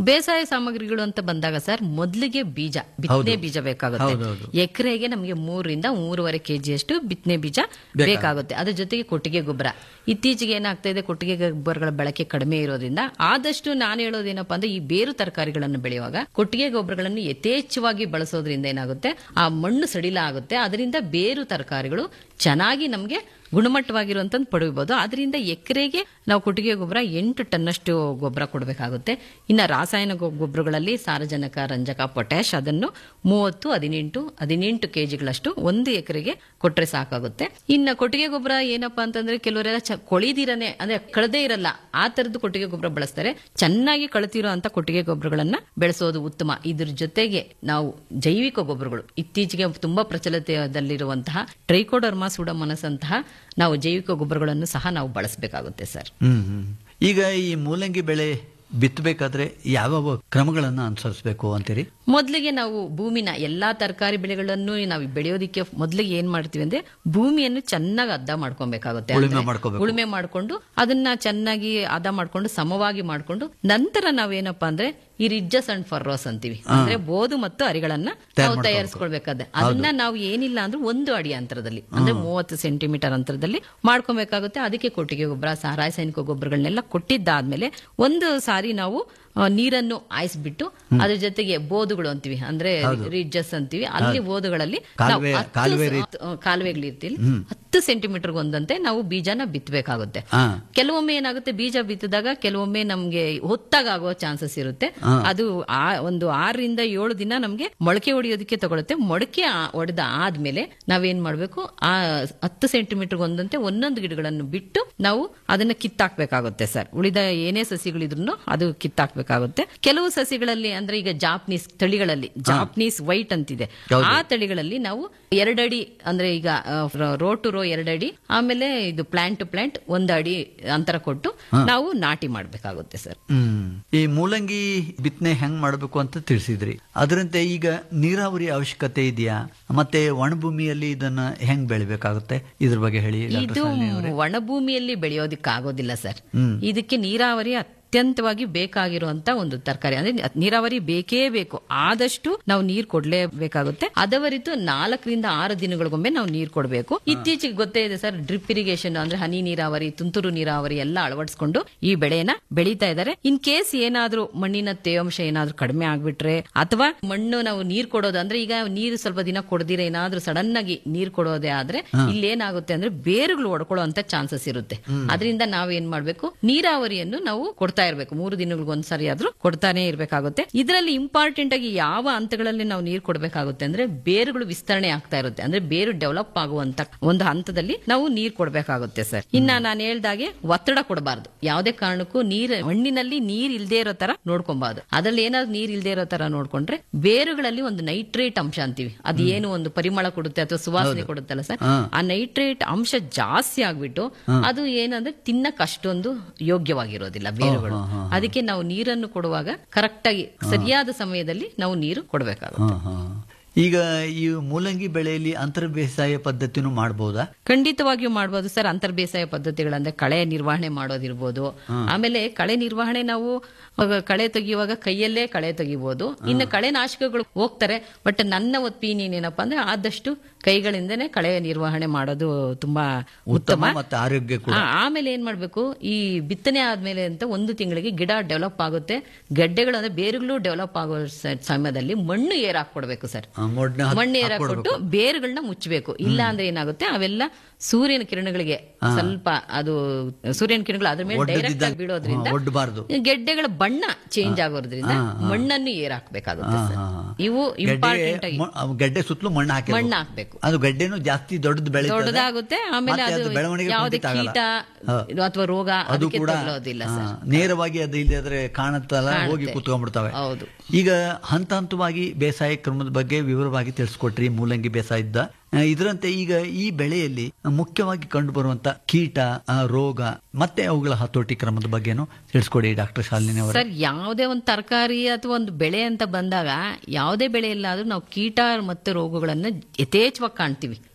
ಬೇಸಾಯ ಸಾಮಗ್ರಿಗಳು ಅಂತ ಬಂದಾಗ ಸರ್ ಮೊದಲಿಗೆ ಬೀಜ ಬಿತ್ತನೆ ಬೀಜ ಬೇಕಾಗುತ್ತೆ ಹೌದೌದು. ಎಕರೆಗೆ ನಮಗೆ ಮೂರರಿಂದ ಮೂರುವರೆ ಕೆಜಿಯಷ್ಟು ಬಿತ್ತನೆ ಬೀಜ ಬೇಕಾಗುತ್ತೆ ಅದ್ರ ಜೊತೆಗೆ ಕೊಟ್ಟಿಗೆ ಗೊಬ್ಬರ ಇತ್ತೀಚೆಗೆ ಏನಾಗ್ತಾ ಇದೆ ಕೊಟ್ಟಿಗೆ ಗೊಬ್ಬರಗಳ ಬಳಕೆ ಕಡಿಮೆ ಇರೋದ್ರಿಂದ ಆದಷ್ಟು ನಾನು ಹೇಳೋದೇನಪ್ಪಾ ಅಂದ್ರೆ ಈ ಬೇರು ತರಕಾರಿಗಳನ್ನು ಬೆಳೆಯುವಾಗ ಕೊಟ್ಟಿಗೆ ಗೊಬ್ಬರಗಳನ್ನು ಯಥೇಚ್ಛವಾಗಿ ಬಳಸೋದ್ರಿಂದ ಏನಾಗುತ್ತೆ ಆ ಮಣ್ಣು ಸಡಿಲ ಆಗುತ್ತೆ ಅದರಿಂದ ಬೇರು ತರಕಾರಿಗಳು ಚೆನ್ನಾಗಿ ನಮಗೆ ಗುಣಮಟ್ಟವಾಗಿರುವಂತದ್ದು ಪಡೆಯಬಹುದು ಅದರಿಂದ ಎಕರೆಗೆ ನಾವು ಕೊಟ್ಟಿಗೆ ಗೊಬ್ಬರ ಎಂಟು ಟನ್ನಷ್ಟು ಗೊಬ್ಬರ ಕೊಡಬೇಕಾಗುತ್ತೆ ಇನ್ನು ರಾಸಾಯನಿಕ ಗೊ- ಗೊಬ್ಬರಗಳಲ್ಲಿ ಸಾರಜನಕ ರಂಜಕ ಪೊಟ್ಯಾಶ್ ಅದನ್ನು ಮೂವತ್ತು ಹದಿನೆಂಟು ಹದಿನೆಂಟು ಕೆಜಿಗಳಷ್ಟು ಒಂದು ಎಕರೆಗೆ ಕೊಟ್ರೆ ಸಾಕಾಗುತ್ತೆ ಇನ್ನು ಕೊಟ್ಟಿಗೆ ಗೊಬ್ಬರ ಏನಪ್ಪಾ ಅಂತಂದ್ರೆ ಕೆಲವರೆಲ್ಲ ಚ ಕೊಳಿದಿರನೆ ಅಂದ್ರೆ ಕಳದೇ ಇರಲ್ಲ ಆ ತರದ್ದು ಕೊಟ್ಟಿಗೆ ಗೊಬ್ಬರ ಬಳಸ್ತಾರೆ ಚೆನ್ನಾಗಿ ಕಳತಿರೋ ಅಂತ ಕೊಟ್ಟಿಗೆ ಗೊಬ್ಬರಗಳನ್ನ ಬೆಳೆಸೋದು ಉತ್ತಮ ಇದ್ರ ಜೊತೆಗೆ ನಾವು ಜೈವಿಕ ಗೊಬ್ಬರಗಳು ಇತ್ತೀಚೆಗೆ ತುಂಬಾ ಪ್ರಚಲಿತದಲ್ಲಿರುವಂತಹ ಟ್ರೈಕೋಡರ್ಮಾ ಸುಡಮನಸ್ ಅಂತಹ ನಾವು ಜೈವಿಕ ಗೊಬ್ಬರಗಳನ್ನು ಸಹ ನಾವು ಬಳಸಬೇಕಾಗುತ್ತೆ ಸರ್ ಹ್ಮ್ ಹ್ಮ್. ಈಗ ಈ ಮೂಲಂಗಿ ಬೆಳೆ ಬಿತ್ತಬೇಕಾದ್ರೆ ಯಾವ ಕ್ರಮಗಳನ್ನು ಅನುಸರಿಸಬೇಕು ಅಂತೀರಿ ಮೊದಲಿಗೆ ನಾವು ಭೂಮಿನ ಎಲ್ಲಾ ತರಕಾರಿ ಬೆಳೆಗಳನ್ನು ನಾವು ಬೆಳೆಯೋದಿಕ್ಕೆ ಮೊದಲಿಗೆ ಏನ್ ಮಾಡ್ತೀವಿ ಅಂದ್ರೆ ಭೂಮಿಯನ್ನು ಚೆನ್ನಾಗಿ ಅದ್ದ ಮಾಡ್ಕೊಬೇಕಾಗುತ್ತೆ ಉಳುಮೆ ಅಂದ್ರೆ ಮಾಡ್ಕೊಬೇಕು. ಉಳುಮೆ ಮಾಡ್ಕೊಂಡು ಅದನ್ನ ಚೆನ್ನಾಗಿ ಅದ ಮಾಡ್ಕೊಂಡು ಸಮವಾಗಿ ಮಾಡ್ಕೊಂಡು ನಂತರ ನಾವೇನಪ್ಪಾ ಅಂದ್ರೆ ಈ ರಿಜ್ಜಸ್ ಅಂಡ್ ಫರ್ರೋಸ್ ಅಂತೀವಿ ಅಂದ್ರೆ ಬೋದು ಮತ್ತು ಅರಿಗಳನ್ನ ನಾವು ತಯಾರಿಸ್ಕೊಳ್ಬೇಕಾದ್ರೆ ಅದನ್ನ ನಾವು ಏನಿಲ್ಲ ಅಂದ್ರೆ ಒಂದು ಅಡಿ ಅಂತರದಲ್ಲಿ ಅಂದ್ರೆ ಮೂವತ್ತು ಸೆಂಟಿಮೀಟರ್ ಅಂತರದಲ್ಲಿ ಮಾಡ್ಕೊಬೇಕಾಗುತ್ತೆ ಅದಕ್ಕೆ ಕೊಟ್ಟಿಗೆ ಗೊಬ್ಬರ ಸ- ರಾಸಾಯನಿಕ ಗೊಬ್ಬರಗಳನ್ನೆಲ್ಲ ಕೊಟ್ಟಿದ್ದಾದ್ಮೇಲೆ ಒಂದು ಸಾರಿ ನಾವು ಆ, ನೀರನ್ನು ಆಯಿಸ್ಬಿಟ್ಟು ಅದ್ರ ಜೊತೆಗೆ ಬೋದುಗಳು ಅಂತೀವಿ ಅಂದ್ರೆ ರಿಡ್ಜಸ್ ಅಂತೀವಿ ಅಲ್ಲಿ ಬೋದುಗಳಲ್ಲಿ ನಾವು ಕಾಲುವೆ- ಹತ್ತು ಕಾಲುವೆ ಸ- ರೀತಿ. ಆ, ಕಾಲುವೆಗಳಿರ್ತಿಲ್ಲ ಹತ್ತು ಸೆಂಟಿಮೀಟರ್ ಒಂದಂತೆ ನಾವು ಬೀಜನ ಬಿತ್ತಬೇಕಾಗುತ್ತೆ ಹಾ. ಕೆಲವೊಮ್ಮೆ ಏನಾಗುತ್ತೆ ಬೀಜ ಬಿತ್ತಿದಾಗ ಕೆಲವೊಮ್ಮೆ ನಮ್ಗೆ ಹೊತ್ತಾಗ ಆಗೋ ಚಾನ್ಸಸ್ ಇರುತ್ತೆ ಅದು ಆ ಒಂದು ಆರರಿಂದ ಏಳು ದಿನ ನಮ್ಗೆ ಮೊಳಕೆ ಹೊಡೆಯೋದಕ್ಕೆ ತಗೊಳುತ್ತೆ ಮೊಳಕೆ ಹೊಡೆದ ಆದ್ಮೇಲೆ ನಾವೇನ್ ಮಾಡ್ಬೇಕು ಆ ಹತ್ತು ಸೆಂಟಿಮೀಟರ್ ಒಂದಂತೆ ಒಂದೊಂದು ಗಿಡಗಳನ್ನು ಬಿಟ್ಟು ನಾವು ಅದನ್ನ ಕಿತ್ತಾಕ್ಬೇಕಾಗುತ್ತೆ ಸರ್ ಉಳಿದ ಏನೇ ಸಸಿಗಳಿದ್ರು ಅದು ಕಿತ್ತಾಕ್ಬೇಕಾಗುತ್ತೆ ಕೆಲವು ಸಸಿಗಳಲ್ಲಿ ಅಂದ್ರೆ ಈಗ ಜಾಪನೀಸ್ ತಳಿಗಳಲ್ಲಿ ಜಾಪನೀಸ್ ವೈಟ್ ಅಂತಿದೆ ಆ ತಳಿಗಳಲ್ಲಿ ನಾವು ಎರಡಡಿ ಅಂದ್ರೆ ಈಗ ರೋ ಟು ರೋ ಎರಡಡಿ ಆಮೇಲೆ ಇದು ಪ್ಲಾಂಟ್ ಟು ಪ್ಲಾಂಟ್ ಒಂದು ಅಡಿ ಅಂತರ ಕೊಟ್ಟು ನಾವು ನಾಟಿ ಮಾಡ್ಬೇಕಾಗುತ್ತೆ ಸರ್ ಹ್ಮ್ ಈ ಮೂಲಂಗಿ ಬಿತ್ತನೆ ಹೆಂಗ್ ಮಾಡಬೇಕು ಅಂತ ತಿಳಿಸಿದ್ರಿ ಅದರಂತೆ ಈಗ ನೀರಾವರಿ ಅವಶ್ಯಕತೆ ಇದೆಯಾ ಮತ್ತೆ ಒಣಭೂಮಿಯಲ್ಲಿ ಇದನ್ನ ಹೆಂಗ್ ಬೆಳಿಬೇಕಾಗುತ್ತೆ ಇದ್ರ ಬಗ್ಗೆ ಹೇಳಿ ಡಾಕ್ಟರ್ ಇದು ಶಾಲಿನಿ ಅವರೇ. ಒಣಭೂಮಿಯಲ್ಲಿ ಬೆಳೆಯೋದಿಕ್ಕೆ ಆಗೋದಿಲ್ಲ ಸರ್ ಇದಕ್ಕೆ ನೀರಾವರಿ ಅತ್ಯಂತವಾಗಿ ಬೇಕಾಗಿರುವಂತ ಒಂದು ತರಕಾರಿ ಅಂದ್ರೆ ನೀರಾವರಿ ಬೇಕೇ ಬೇಕು ಆದಷ್ಟು ನಾವು ನೀರ್ ಕೊಡ್ಲೇಬೇಕಾಗುತ್ತೆ ಅದವರಿತು ನಾಲ್ಕರಿಂದ ಆರು ದಿನಗಳಿಗೊಮ್ಮೆ ನಾವು ನೀರ್ ಕೊಡಬೇಕು ಇತ್ತೀಚೆಗೆ ಗೊತ್ತೇ ಇದೆ ಸರ್ ಡ್ರಿಪ್ ಇರಿಗೇಷನ್ ಅಂದ್ರೆ ಹನಿ ನೀರಾವರಿ ತುಂತುರು ನೀರಾವರಿ ಎಲ್ಲ ಅಳವಡಿಸ್ಕೊಂಡು ಈ ಬೆಳೆನ ಬೆಳೀತಾ ಇದ್ದಾರೆ ಇನ್ ಕೇಸ್ ಏನಾದ್ರೂ ಮಣ್ಣಿನ ತೇವಾಂಶ ಏನಾದ್ರೂ ಕಡಿಮೆ ಆಗ್ಬಿಟ್ರೆ ಅಥವಾ ಮಣ್ಣು ನಾವು ನೀರ್ ಕೊಡೋದು ಅಂದ್ರೆ ಈಗ ನೀರು ಸ್ವಲ್ಪ ದಿನ ಕೊಡದಿರ ಏನಾದ್ರೂ ಸಡನ್ ಆಗಿ ನೀರ್ ಕೊಡೋದೇ ಆದ್ರೆ ಇಲ್ಲಿ ಏನಾಗುತ್ತೆ ಅಂದ್ರೆ ಬೇರುಗಳು ಒಡ್ಕೊಳ್ಳೋ ಅಂತ ಚಾನ್ಸಸ್ ಇರುತ್ತೆ ಅದರಿಂದ ನಾವೇನ್ ಮಾಡ್ಬೇಕು ನೀರಾವರಿಯನ್ನು ನಾವು ಕೊಡ್ತಾ ಇರ್ಬೇಕು ಮೂರು ದಿನಗಳಿಗೆ ಒಂದ್ಸರಿ ಆದ್ರೂ ಕೊಡ್ತಾನೆ ಇರ್ಬೇಕಾಗುತ್ತೆ ಇದರಲ್ಲಿ ಇಂಪಾರ್ಟೆಂಟ್ ಆಗಿ ಯಾವ ಹಂತಗಳಲ್ಲಿ ನಾವು ನೀರು ಕೊಡಬೇಕಾಗುತ್ತೆ ಅಂದ್ರೆ ಬೇರುಗಳು ವಿಸ್ತರಣೆ ಆಗ್ತಾ ಇರುತ್ತೆ ಅಂದ್ರೆ ಬೇರು ಡೆವಲಪ್ ಆಗುವಂತ ಒಂದು ಹಂತದಲ್ಲಿ ನಾವು ನೀರ್ ಕೊಡಬೇಕಾಗುತ್ತೆ ಸರ್ ಇನ್ನ ನಾನು ಹೇಳ್ದಾಗೆ ಒತ್ತಡ ಕೊಡಬಾರ್ದು ಯಾವುದೇ ಕಾರಣಕ್ಕೂ ನೀರ್ ಮಣ್ಣಿನಲ್ಲಿ ನೀರ್ ಇಲ್ದೇ ಇರೋ ತರ ನೋಡ್ಕೊಬಾರ್ದು ಅದ್ರಲ್ಲಿ ಏನಾದ್ರು ನೀರ್ ಇಲ್ದೇ ಇರೋ ತರ ನೋಡ್ಕೊಂಡ್ರೆ ಬೇರುಗಳಲ್ಲಿ ಒಂದು ನೈಟ್ರೇಟ್ ಅಂಶ ಅಂತೀವಿ ಅದು ಏನು ಒಂದು ಪರಿಮಳ ಕೊಡುತ್ತೆ ಅಥವಾ ಸುವಾಸನೆ ಕೊಡುತ್ತಲ್ಲ ಸರ್ ಆ ನೈಟ್ರೇಟ್ ಅಂಶ ಜಾಸ್ತಿ ಆಗ್ಬಿಟ್ಟು ಅದು ಏನಂದ್ರೆ ತಿನ್ನಕ್ ಅಷ್ಟೊಂದು ಯೋಗ್ಯವಾಗಿರೋದಿಲ್ಲ ಬೇರುಗಳು ಅದಕ್ಕೆ ನಾವು ನೀರನ್ನು ಕೊಡುವಾಗ ಕರೆಕ್ಟ್ ಆಗಿ ಸರಿಯಾದ ಸಮಯದಲ್ಲಿ ನಾವು ನೀರು ಕೊಡಬೇಕಾಗುತ್ತೆ ಹಾ, ಹಾ. ಈಗ ಈ ಮೂಲಂಗಿ ಬೆಳೆಯಲ್ಲಿ ಅಂತರ ಬೇಸಾಯ ಪದ್ಧತಿನೂ ಮಾಡಬಹುದಾ ಖಂಡಿತವಾಗಿಯೂ ಮಾಡಬಹುದು ಸರ್ ಅಂತರ್ ಬೇಸಾಯ ಪದ್ಧತಿಗಳಂದ್ರೆ ಕಳೆ ನಿರ್ವಹಣೆ ಮಾಡೋದಿರ್ಬೋದು ಆಮೇಲೆ ಕಳೆ ನಿರ್ವಹಣೆ ನಾವು ಅವಾಗ ಕಳೆ ತೆಗೆಯುವಾಗ ಕೈಯಲ್ಲೇ ಕಳೆ ತೆಗಿಬಹುದು ಇನ್ನು ಕಳೆ ನಾಶಕಗಳು ಹೋಗ್ತಾರೆ ಬಟ್ ನನ್ನ ಒಪಿನಿಯನ್ ಏನಪ್ಪಾ ಅಂದ್ರೆ ಆದಷ್ಟು ಕೈಗಳಿಂದನೇ ಕಳೆ ನಿರ್ವಹಣೆ ಮಾಡೋದು ತುಂಬಾ ಉತ್ತಮ ಉತ್ತಮ ಮತ್ತೆ ಆರೋಗ್ಯ ಕೂಡ ಆ, ಆಮೇಲೆ ಏನ್ ಮಾಡ್ಬೇಕು ಈ ಬಿತ್ತನೆ ಆದ್ಮೇಲೆ ಅಂತ ಒಂದು ತಿಂಗಳಿಗೆ ಗಿಡ ಡೆವಲಪ್ ಆಗುತ್ತೆ ಗಡ್ಡೆಗಳು ಅಂದ್ರೆ ಬೇರುಗಳು ಡೆವಲಪ್ ಆಗೋ ಸ- ಸಮಯದಲ್ಲಿ ಮಣ್ಣು ಏರ್ ಹಾಕೊಡ್ಬೇಕು ಸರ್ ಆ, ಮಣ್ಣು ಹಾಕ್- ಮಣ್ಣು ಏರ್ ಹಾಕೊಟ್ಟು ಬೇರುಗಳನ್ನ ಮುಚ್ಚಬೇಕು ಇಲ್ಲ ಅಂದ್ರೆ ಏನಾಗುತ್ತೆ ಅವೆಲ್ಲ ಸೂರ್ಯನ ಕಿರಣಗಳಿಗೆ ಸ್ವಲ್ಪ ಅದು ಸೂರ್ಯನ ಕಿರಣಗಳು ಅದ್ರ ಮೇಲೆ ಡೈರೆಕ್ಟ್ ಆಗಿ ಒಡ್ಡದಿದ್ದಾಗ- ಬೀಳೋದ್ರಿಂದ ಹಾ, ಒಡ್ಡಬಾರ್ದು. ಗೆಡ್ಡೆಗಳ ಬಣ್ಣ ಚೇಂಜ್ ಆಗೋದ್ರಿಂದ ಮಣ್ಣನ್ನು ಏರ್ ಹಾಕ್ಬೇಕಾಗುತ್ತೆ ಸರ್ ಹಾ, ಹಾ. ಇವು ಗಡ್ಡೆ ಇಂಪಾರ್ಟೆಂಟ್ ಆಗಿ ಮ- ಅವು ಗಡ್ಡೆ ಸುತ್ತಲೂ ಮಣ್ಣು ಹಾಕಿ ಮಣ್ಣು ಹಾಕ್ಬೇಕು ಅದು ಗಡ್ಡೆನೂ ಜಾಸ್ತಿ ದೊಡ್ಡದು ಬೆಳೆ ದೊಡ್ಡದಾಗುತ್ತೆ ಆಮೇಲೆ ಅದು ಬೆಳವಣಿಗೆ ಯಾವುದೇ ಕುಂಠಿತ ಆಗಲ್ಲ. ಕೀಟ ಹಾ. ಅಥವಾ ರೋಗ ಅದು ಅದಕ್ಕೆ ಕೂಡ ತಗುಲೋದಿಲ್ಲ ಹಾ, ಸರ್ ನೇರವಾಗಿ ಅದು ಇಲ್ಲದ್ರೆ ಕಾಣುತ್ತಲ್ಲ ಹೋಗಿ ಕಾಣುತ್ತೆ. ಕೂತ್ಕೊಂಡ್ಬಿಡ್ತವೆ ಹೌದು. ಈಗ ಹಂತ ಹಂತವಾಗಿ ಬೇಸಾಯ ಕ್ರಮದ ಬಗ್ಗೆ ವಿವರವಾಗಿ ತಿಳಿಸ್ಕೊಟ್ರಿ ಮೂಲಂಗಿ ಬೇಸಾಯದ ಆ, ಇದರಂತೆ ಈಗ ಈ ಬೆಳೆಯಲ್ಲಿ ಮುಖ್ಯವಾಗಿ ಕಂಡು ಬರುವಂತ ಕೀಟ ಆ, ರೋಗ ಮತ್ತೆ ಅವುಗಳ ಹತೋಟಿ ಕ್ರಮದ ಬಗ್ಗೆನೂ ತಿಳಿಸ್ಕೊಡಿ ಡಾಕ್ಟರ್ ಶಾಲಿನಿ ಅವರ ಸರ್ ಯಾವುದೇ ಒಂದು ತರಕಾರಿ ಅಥವಾ ಒಂದು ಬೆಳೆ ಅಂತ ಬಂದಾಗ ಯಾವುದೇ ಬೆಳೆ ಇಲ್ಲಾದ್ರೂ ನಾವು ಕೀಟ ಮತ್ತು ರೋಗಗಳನ್ನ ಯಥೇಚ್ಛವಾಗಿ ಕಾಣ್ತೀವಿ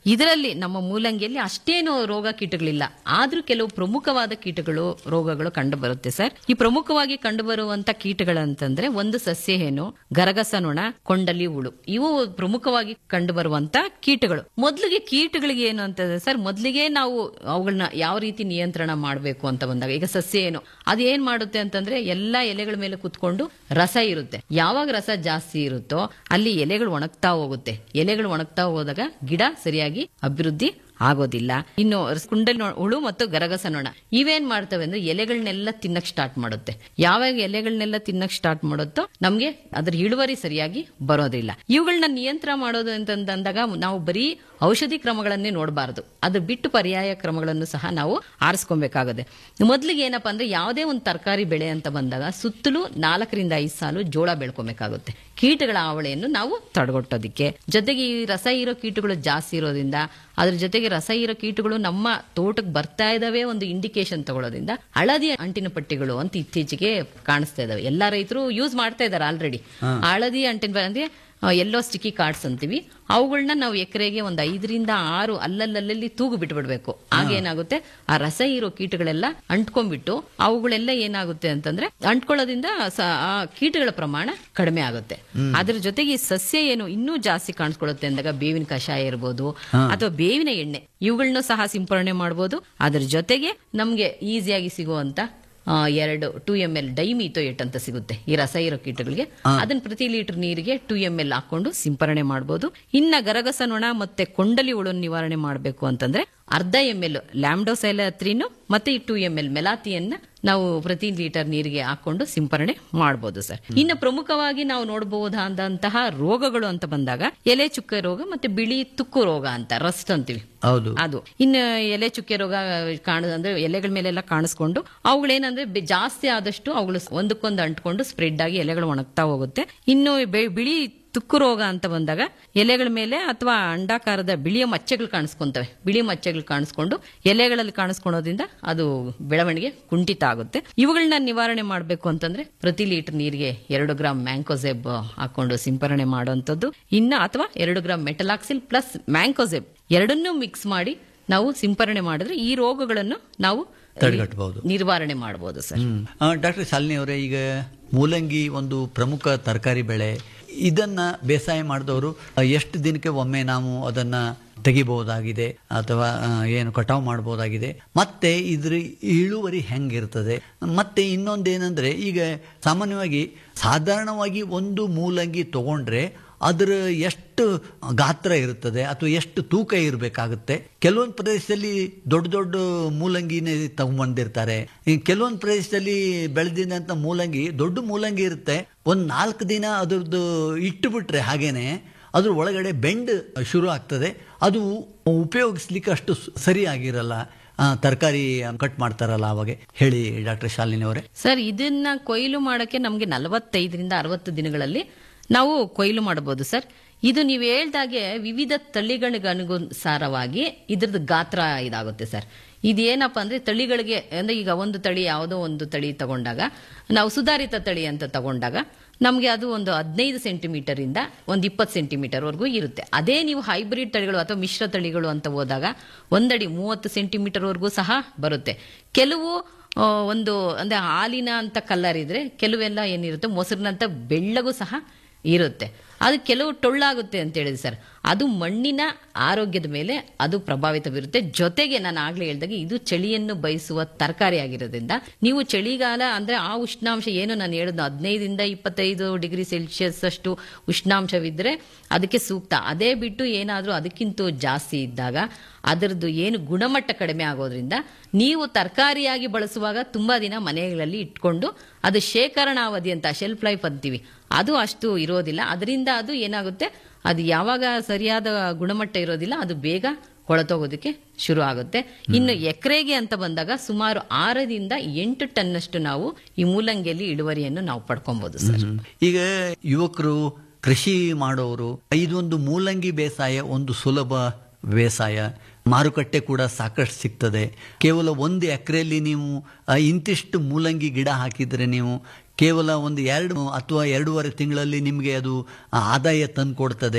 ಇದರಲ್ಲಿ ನಮ್ಮ ಮೂಲಂಗಿಯಲ್ಲಿ ಅಷ್ಟೇನು ರೋಗ ಕೀಟಗಳಿಲ್ಲ ಆದ್ರೂ ಕೆಲವು ಪ್ರಮುಖವಾದ ಕೀಟಗಳು ರೋಗಗಳು ಕಂಡು ಬರುತ್ತೆ ಸರ್ ಈ ಪ್ರಮುಖವಾಗಿ ಕಂಡು ಬರುವಂತ ಕೀಟಗಳಂತಂದ್ರೆ ಒಂದು ಸಸ್ಯ ಹೇನು ಗರಗಸ ನೊಣ ಕೊಂಡಲಿ ಹುಳು ಇವು ಪ್ರಮುಖವಾಗಿ ಕಂಡು ಬರುವಂತ ಕೀಟಗಳು ಮೊದಲಿಗೆ ಕೀಟಗಳಿಗೆ ಏನು ಅಂತಂದ್ರೆ ಸರ್ ಮೊದಲಿಗೆ ನಾವು ಅವುಗಳನ್ನ ಯಾವ ರೀತಿ ನಿಯಂತ್ರಣ ಮಾಡಬೇಕು ಅಂತ ಬಂದಾಗ ಈಗ ಸಸ್ಯ ಏನು ಅದು ಏನ್ ಮಾಡುತ್ತೆ ಅಂತಂದ್ರೆ ಎಲ್ಲಾ ಎಲೆಗಳ ಮೇಲೆ ಕುತ್ಕೊಂಡು ರಸ ಇರುತ್ತೆ ಯಾವಾಗ ರಸ ಜಾಸ್ತಿ ಇರುತ್ತೋ ಅಲ್ಲಿ ಎಲೆಗಳು ಒಣಗ್ತಾ ಹೋಗುತ್ತೆ ಎಲೆಗಳು ಒಣಗ್ತಾ ಹೋದಾಗ ಗಿಡ ಸರಿಯಾಗಿ ಅಭಿವೃದ್ಧಿ ಆಗೋದಿಲ್ಲ ಇನ್ನು ಕುಂಡಲಿ ನೊ- ಹುಳು ಮತ್ತು ಗರಗಸ ನೊಣ ಇವೇನ್ ಮಾಡ್ತವೆ ಅಂದ್ರೆ ಎಲೆಗಳನ್ನೆಲ್ಲ ತಿನ್ನಕ್ ಸ್ಟಾರ್ಟ್ ಮಾಡುತ್ತೆ ಯಾವಾಗ ಎಲೆಗಳನ್ನೆಲ್ಲ ತಿನ್ನಕ್ ಸ್ಟಾರ್ಟ್ ಮಾಡುತ್ತೋ ನಮ್ಗೆ ಅದ್ರ ಇಳುವರಿ ಸರಿಯಾಗಿ ಬರೋದಿಲ್ಲ ಇವುಗಳನ್ನ ನಿಯಂತ್ರಣ ಮಾಡೋದು ಅಂತಂದಾಗ ನಾವು ಬರೀ ಔಷಧಿ ಕ್ರಮಗಳನ್ನೇ ನೋಡಬಾರದು ಅದು ಬಿಟ್ಟು ಪರ್ಯಾಯ ಕ್ರಮಗಳನ್ನು ಸಹ ನಾವು ಆರಿಸ್ಕೊಬೇಕಾಗುತ್ತೆ ಮೊದಲಿಗೆ ಏನಪ್ಪಾ ಅಂದ್ರೆ ಯಾವುದೇ ಒಂದು ತರಕಾರಿ ಬೆಳೆ ಅಂತ ಬಂದಾಗ ಸುತ್ತಲೂ ನಾಲ್ಕರಿಂದ ಐದು ಸಾಲು ಜೋಳ ಬೆಳ್ಕೊಬೇಕಾಗುತ್ತೆ ಕೀಟಗಳ ಹಾವಳಿಯನ್ನು ನಾವು ತಡೆಗಟ್ಟೋದಿಕ್ಕೆ ಜೊತೆಗೆ ಈ ರಸ ಇರೋ ಕೀಟಗಳು ಜಾಸ್ತಿ ಇರೋದ್ರಿಂದ ಅದ್ರ ಜೊತೆಗೆ ರಸ ಇರೋ ಕೀಟಗಳು ನಮ್ಮ ತೋಟಕ್ಕೆ ಬರ್ತಾ ಇದಾವೆ ಒಂದು ಇಂಡಿಕೇಶನ್ ತಗೊಳ್ಳೋದ್ರಿಂದ ಹಳದಿ ಅಂಟಿನ ಪಟ್ಟಿಗಳು ಅಂತ ಇತ್ತೀಚೆಗೆ ಕಾಣಿಸ್ತಾ ಇದಾವೆ ಎಲ್ಲಾ ರೈತರು ಯೂಸ್ ಮಾಡ್ತಾ ಇದಾರೆ ಆಲ್ರೆಡಿ ಹಳದಿ ಅಂಟಿನ ಪ- ಅಂದ್ರೆ ಎಲ್ಲೋ ಸ್ಟಿಕ್ಕಿ ಕಾರ್ಡ್ಸ್ ಅಂತೀವಿ ಅವುಗಳನ್ನ ನಾವು ಎಕರೆಗೆ ಒಂದು ಐದರಿಂದ ಆರು ಅಲ್ಲಲ್ಲಲ್ಲಿ ತೂಗು ಬಿಟ್ಬಿಡ್ಬೇಕು ಆಗ ಏನಾಗುತ್ತೆ ಆ ರಸ ಇರೋ ಕೀಟಗಳೆಲ್ಲ ಅಂಟ್ಕೊಂಡ್ಬಿಟ್ಟು ಅವುಗಳೆಲ್ಲ ಏನಾಗುತ್ತೆ ಅಂತಂದ್ರೆ ಅಂಟ್ಕೊಳ್ಳೋದ್ರಿಂದ ಸ- ಆ ಕೀಟಗಳ ಪ್ರಮಾಣ ಕಡಿಮೆ ಆಗುತ್ತೆ ಅದ್ರ ಜೊತೆಗೆ ಈ ಸಸ್ಯ ಏನು ಇನ್ನೂ ಜಾಸ್ತಿ ಕಾಣಿಸ್ಕೊಳ್ಳುತ್ತೆ ಅಂದಾಗ ಬೇವಿನ ಕಷಾಯ ಇರ್ಬೋದು ಅಥವಾ ಬೇವಿನ ಎಣ್ಣೆ ಇವುಗಳನ್ನೂ ಸಹ ಸಿಂಪರಣೆ ಮಾಡಬಹುದು ಅದ್ರ ಜೊತೆಗೆ ನಮ್ಗೆ ಈಸಿಯಾಗಿ ಸಿಗುವಂತ ಆ, ಎರಡು ಟೂ ಎಂ ಎಲ್ ಡೈಮೀಥೋಯೇಟ್ ಅಂತ ಸಿಗುತ್ತೆ ಈ ರಸ ಇರೋ ಕೀಟಗಳಿಗೆ ಅದನ್ನ ಪ್ರತಿ ಲೀಟರ್ ನೀರಿಗೆ ಟೂ ಎಂ ಎಲ್ ಹಾಕೊಂಡು ಸಿಂಪರಣೆ ಮಾಡಬಹುದು ಇನ್ನ ಗರಗಸ ನೊಣ ಮತ್ತೆ ಕೊಂಡಲಿ ಹುಳನ್ ನಿವಾರಣೆ ಮಾಡಬೇಕು ಅಂತಂದ್ರೆ ಅರ್ಧ ಎಂ ಎಲ್ ಲ್ಯಾಂಬ್ಡೋಸೈಲತ್ರಿನು ಮತ್ತೆ ಈ ಟೂ ಎಂ ಎಲ್ ಮೆಲಾತಿಯನ್ನ ನಾವು ಪ್ರತಿ ಲೀಟರ್ ನೀರಿಗೆ ಹಾಕೊಂಡು ಸಿಂಪರಣೆ ಮಾಡಬಹುದು ಸರ್ ಇನ್ನು ಪ್ರಮುಖವಾಗಿ ನಾವು ನೋಡಬಹುದಾದಂತಹ ರೋಗಗಳು ಅಂತ ಬಂದಾಗ ಎಲೆ ಚುಕ್ಕೆ ರೋಗ ಮತ್ತೆ ಬಿಳಿ ತುಕ್ಕು ರೋಗ ಅಂತ ರಸ್ಟ್ ಅಂತೀವಿ ಹೌದು ಅದು ಇನ್ನು ಎಲೆ ಚುಕ್ಕೆ ರೋಗ ಕಾಣ ಅಂದ್ರೆ ಎಲೆಗಳ ಮೇಲೆಲ್ಲ ಕಾಣಿಸ್ಕೊಂಡು ಅವುಗಳೇನಂದ್ರೆ ಬೆ- ಜಾಸ್ತಿ ಆದಷ್ಟು ಅವುಗಳು ಒಂದಕ್ಕೊಂದು ಅಂಟ್ಕೊಂಡು ಸ್ಪ್ರೆಡ್ ಆಗಿ ಎಲೆಗಳು ಒಣಗ್ತಾ ಹೋಗುತ್ತೆ ಇನ್ನು ಬೆ- ಬಿಳಿ ತುಕ್ಕು ರೋಗ ಅಂತ ಬಂದಾಗ ಎಲೆಗಳ ಮೇಲೆ ಅಥವಾ ಅಂಡಾಕಾರದ ಬಿಳಿಯ ಮಚ್ಚೆಗಳು ಕಾಣಿಸ್ಕೊಂತವೆ ಬಿಳಿ ಮಚ್ಚೆಗಳು ಕಾಣಿಸ್ಕೊಂಡು ಎಲೆಗಳಲ್ಲಿ ಕಾಣಿಸ್ಕೊಳೋದ್ರಿಂದ ಅದು ಬೆಳವಣಿಗೆ ಕುಂಠಿತ ಆಗುತ್ತೆ ಇವುಗಳನ್ನ ನಿವಾರಣೆ ಮಾಡಬೇಕು ಅಂತಂದ್ರೆ ಪ್ರತಿ ಲೀಟರ್ ನೀರಿಗೆ ಎರಡು ಗ್ರಾಮ್ ಮ್ಯಾಂಕೋಸೆಬ್ ಹಾಕೊಂಡು ಸಿಂಪರಣೆ ಮಾಡುವಂಥದ್ದು ಇನ್ನ ಅಥವಾ ಎರಡು ಗ್ರಾಮ್ ಮೆಟಲಾಕ್ಸಿಲ್ ಪ್ಲಸ್ ಮ್ಯಾಂಕೋಸೆಬ್ ಎರಡನ್ನೂ ಮಿಕ್ಸ್ ಮಾಡಿ ನಾವು ಸಿಂಪರಣೆ ಮಾಡಿದ್ರೆ ಈ ರೋಗಗಳನ್ನು ನಾವು ತಡೆಗಟ್ಟಬಹುದು ನಿರ್ವಹಣೆ ಮಾಡಬಹುದು ಸರ್ ಡಾಕ್ಟರ್ ಶಾಲಿನಿ ಅವರೇ ಈಗ ಮೂಲಂಗಿ ಒಂದು ಪ್ರಮುಖ ತರಕಾರಿ ಬೆಳೆ ಇದನ್ನ ಬೇಸಾಯ ಮಾಡಿದವರು ಎಷ್ಟು ದಿನಕ್ಕೆ ಒಮ್ಮೆ ನಾವು ಅದನ್ನ ತೆಗಿಬಹುದಾಗಿದೆ ಅಥವಾ ಆ, ಏನು ಕಟಾವು ಮಾಡಬಹುದಾಗಿದೆ ಮತ್ತೆ ಇದ್ರ ಇಳುವರಿ ಹೆಂಗಿರ್ತದೆ ಮತ್ತೆ ಇನ್ನೊಂದೇನೆಂದ್ರೆ ಈಗ ಸಾಮಾನ್ಯವಾಗಿ ಸಾಧಾರಣವಾಗಿ ಒಂದು ಮೂಲಂಗಿ ತಗೊಂಡ್ರೆ ಅದರ ಎಷ್ಟು ಗಾತ್ರ ಇರುತ್ತದೆ ಅಥವಾ ಎಷ್ಟು ತೂಕ ಇರಬೇಕಾಗುತ್ತೆ ಕೆಲವೊಂದು ಪ್ರದೇಶದಲ್ಲಿ ದೊಡ್ಡ ದೊಡ್ಡ ಮೂಲಂಗಿನೇ ತಗೊಂಡ್ಬಂದಿರ್ತಾರೆ ಈ ಕೆಲವೊಂದು ಪ್ರದೇಶದಲ್ಲಿ ಬೆಳೆದಿದ್ದಂಥ ಮೂಲಂಗಿ ದೊಡ್ಡ ಮೂಲಂಗಿ ಇರುತ್ತೆ ಒಂದು ನಾಲ್ಕು ದಿನ ಅದ್ರದ್ದು ಇಟ್ಟು ಬಿಟ್ರೆ ಹಾಗೇನೆ ಅದ್ರ ಒಳಗಡೆ ಬೆಂಡ್ ಶುರು ಆಗ್ತದೆ ಅದು ಉಪಯೋಗಿಸ್ಲಿಕ್ಕೆ ಅಷ್ಟು ಸ- ಸರಿಯಾಗಿರಲ್ಲ ತರಕಾರಿ ಕಟ್ ಮಾಡ್ತಾರಲ್ಲ ಅವಾಗ ಹೇಳಿ ಡಾಕ್ಟರ್ ಶಾಲಿನಿ ಅವರೇ ಸರ್ ಇದನ್ನ ಕೊಯ್ಲು ಮಾಡಕ್ಕೆ ನಮಗೆ ನಲವತ್ತೈದರಿಂದ ಅರವತ್ತು ದಿನಗಳಲ್ಲಿ ನಾವು ಕೊಯ್ಲು ಮಾಡಬಹುದು ಸರ್ ಇದು ನೀವು ಹೇಳ್ದಾಗೆ ವಿವಿಧ ತಳಿಗಳಿಗೆ ಅನುಸಾರವಾಗಿ ಇದ್ರದ್ದು ಗಾತ್ರ ಇದಾಗುತ್ತೆ ಸರ್ ಇದೇನಪ್ಪ ಅಂದ್ರೆ ತಳಿಗಳಿಗೆ ಅಂದ್ರೆ ಈಗ ಒಂದು ತಳಿ ಯಾವುದೋ ಒಂದು ತಳಿ ತಗೊಂಡಾಗ ನಾವು ಸುಧಾರಿತ ತಳಿ ಅಂತ ತಗೊಂಡಾಗ ನಮಗೆ ಅದು ಒಂದು ಹದಿನೈದು ಸೆಂಟಿಮೀಟರ್ ಇಂದ ಒಂದು ಇಪ್ಪತ್ತು ಸೆಂಟಿಮೀಟರ್ ವರೆಗೂ ಇರುತ್ತೆ ಅದೇ ನೀವು ಹೈಬ್ರಿಡ್ ತಳಿಗಳು ಅಥವಾ ಮಿಶ್ರ ತಳಿಗಳು ಅಂತ ಹೋದಾಗ ಒಂದಡಿ ಮೂವತ್ತು ಸೆಂಟಿಮೀಟರ್ ವರೆಗೂ ಸಹ ಬರುತ್ತೆ ಕೆಲವು ಆ, ಒಂದು ಅಂದ್ರೆ ಹಾಲಿನ ಅಂತ ಕಲ್ಲರ್ ಇದ್ರೆ ಕೆಲವೆಲ್ಲ ಏನಿರುತ್ತೆ ಮೊಸರಿನಂತ ಬೆಳ್ಳಗೂ ಸಹ ಇರುತ್ತೆ ಅದು ಕೆಲವು ಟೊಳ್ಳಾಗುತ್ತೆ ಅಂತ ಹೇಳಿದೆ ಸರ್ ಅದು ಮಣ್ಣಿನ ಆರೋಗ್ಯದ ಮೇಲೆ ಅದು ಪ್ರಭಾವಿತ ಬೀರುತ್ತೆ ಜೊತೆಗೆ ನಾನು ಆಗ್ಲೇ ಹೇಳಿದಾಗ ಇದು ಚಳಿಯನ್ನು ಬಯಸುವ ತರಕಾರಿ ಆಗಿರೋದ್ರಿಂದ ನೀವು ಚಳಿಗಾಲ ಅಂದ್ರೆ ಆ ಉಷ್ಣಾಂಶ ಏನು ನಾನು ಹೇಳಿದ್ನು ಹದಿನೈದರಿಂದ ಇಪ್ಪತ್ತೈದು ಡಿಗ್ರಿ ಸೆಲ್ಸಿಯಸ್ ಅಷ್ಟು ಉಷ್ಣಾಂಶವಿದ್ರೆ ಅದಕ್ಕೆ ಸೂಕ್ತ ಅದೇ ಬಿಟ್ಟು ಏನಾದರೂ ಅದಕ್ಕಿಂತ ಜಾಸ್ತಿ ಇದ್ದಾಗ ಅದರದ್ದು ಏನು ಗುಣಮಟ್ಟ ಕಡಿಮೆ ಆಗೋದ್ರಿಂದ ನೀವು ತರಕಾರಿಯಾಗಿ ಬಳಸುವಾಗ ತುಂಬಾ ದಿನ ಮನೆಗಳಲ್ಲಿ ಇಟ್ಕೊಂಡು ಅದು ಶೇಖರಣಾವಧಿ ಅಂತ ಶೆಲ್ಫ್ ಲೈಫ್ ಅಂತೀವಿ ಅದು ಅಷ್ಟು ಇರೋದಿಲ್ಲ ಅದರಿಂದ ಅದು ಏನಾಗುತ್ತೆ ಅದು ಯಾವಾಗ ಸರಿಯಾದ ಗುಣಮಟ್ಟ ಇರೋದಿಲ್ಲ ಅದು ಬೇಗ ಕೊಳತೋಗೋದಕ್ಕೆ ಶುರು ಆಗುತ್ತೆ ಇನ್ನು ಎಕರೆಗೆ ಅಂತ ಬಂದಾಗ ಸುಮಾರು ಆರರಿಂದ ಎಂಟು ಟನ್ನಷ್ಟು ನಾವು ಈ ಮೂಲಂಗಿಯಲ್ಲಿ ಇಳುವರಿಯನ್ನು ನಾವು ಪಡ್ಕೊಬಹುದು ಸರ್ ಈಗ ಯುವಕರು ಕೃಷಿ ಮಾಡೋರು ಇದೊಂದು ಮೂಲಂಗಿ ಬೇಸಾಯ ಒಂದು ಸುಲಭ ಬೇಸಾಯ ಮಾರುಕಟ್ಟೆ ಕೂಡ ಸಾಕಷ್ಟು ಸಿಗ್ತದೆ ಕೇವಲ ಒಂದು ಎಕರೆಯಲ್ಲಿ ನೀವು ಆ, ಇಂತಿಷ್ಟು ಮೂಲಂಗಿ ಗಿಡ ಹಾಕಿದರೆ ನೀವು ಕೇವಲ ಒಂದು ಎರಡು ಅಥವಾ ಎರಡೂವರೆ ತಿಂಗಳಲ್ಲಿ ನಿಮಗೆ ಅದು ಆದಾಯ ತಂದು ಕೊಡ್ತದೆ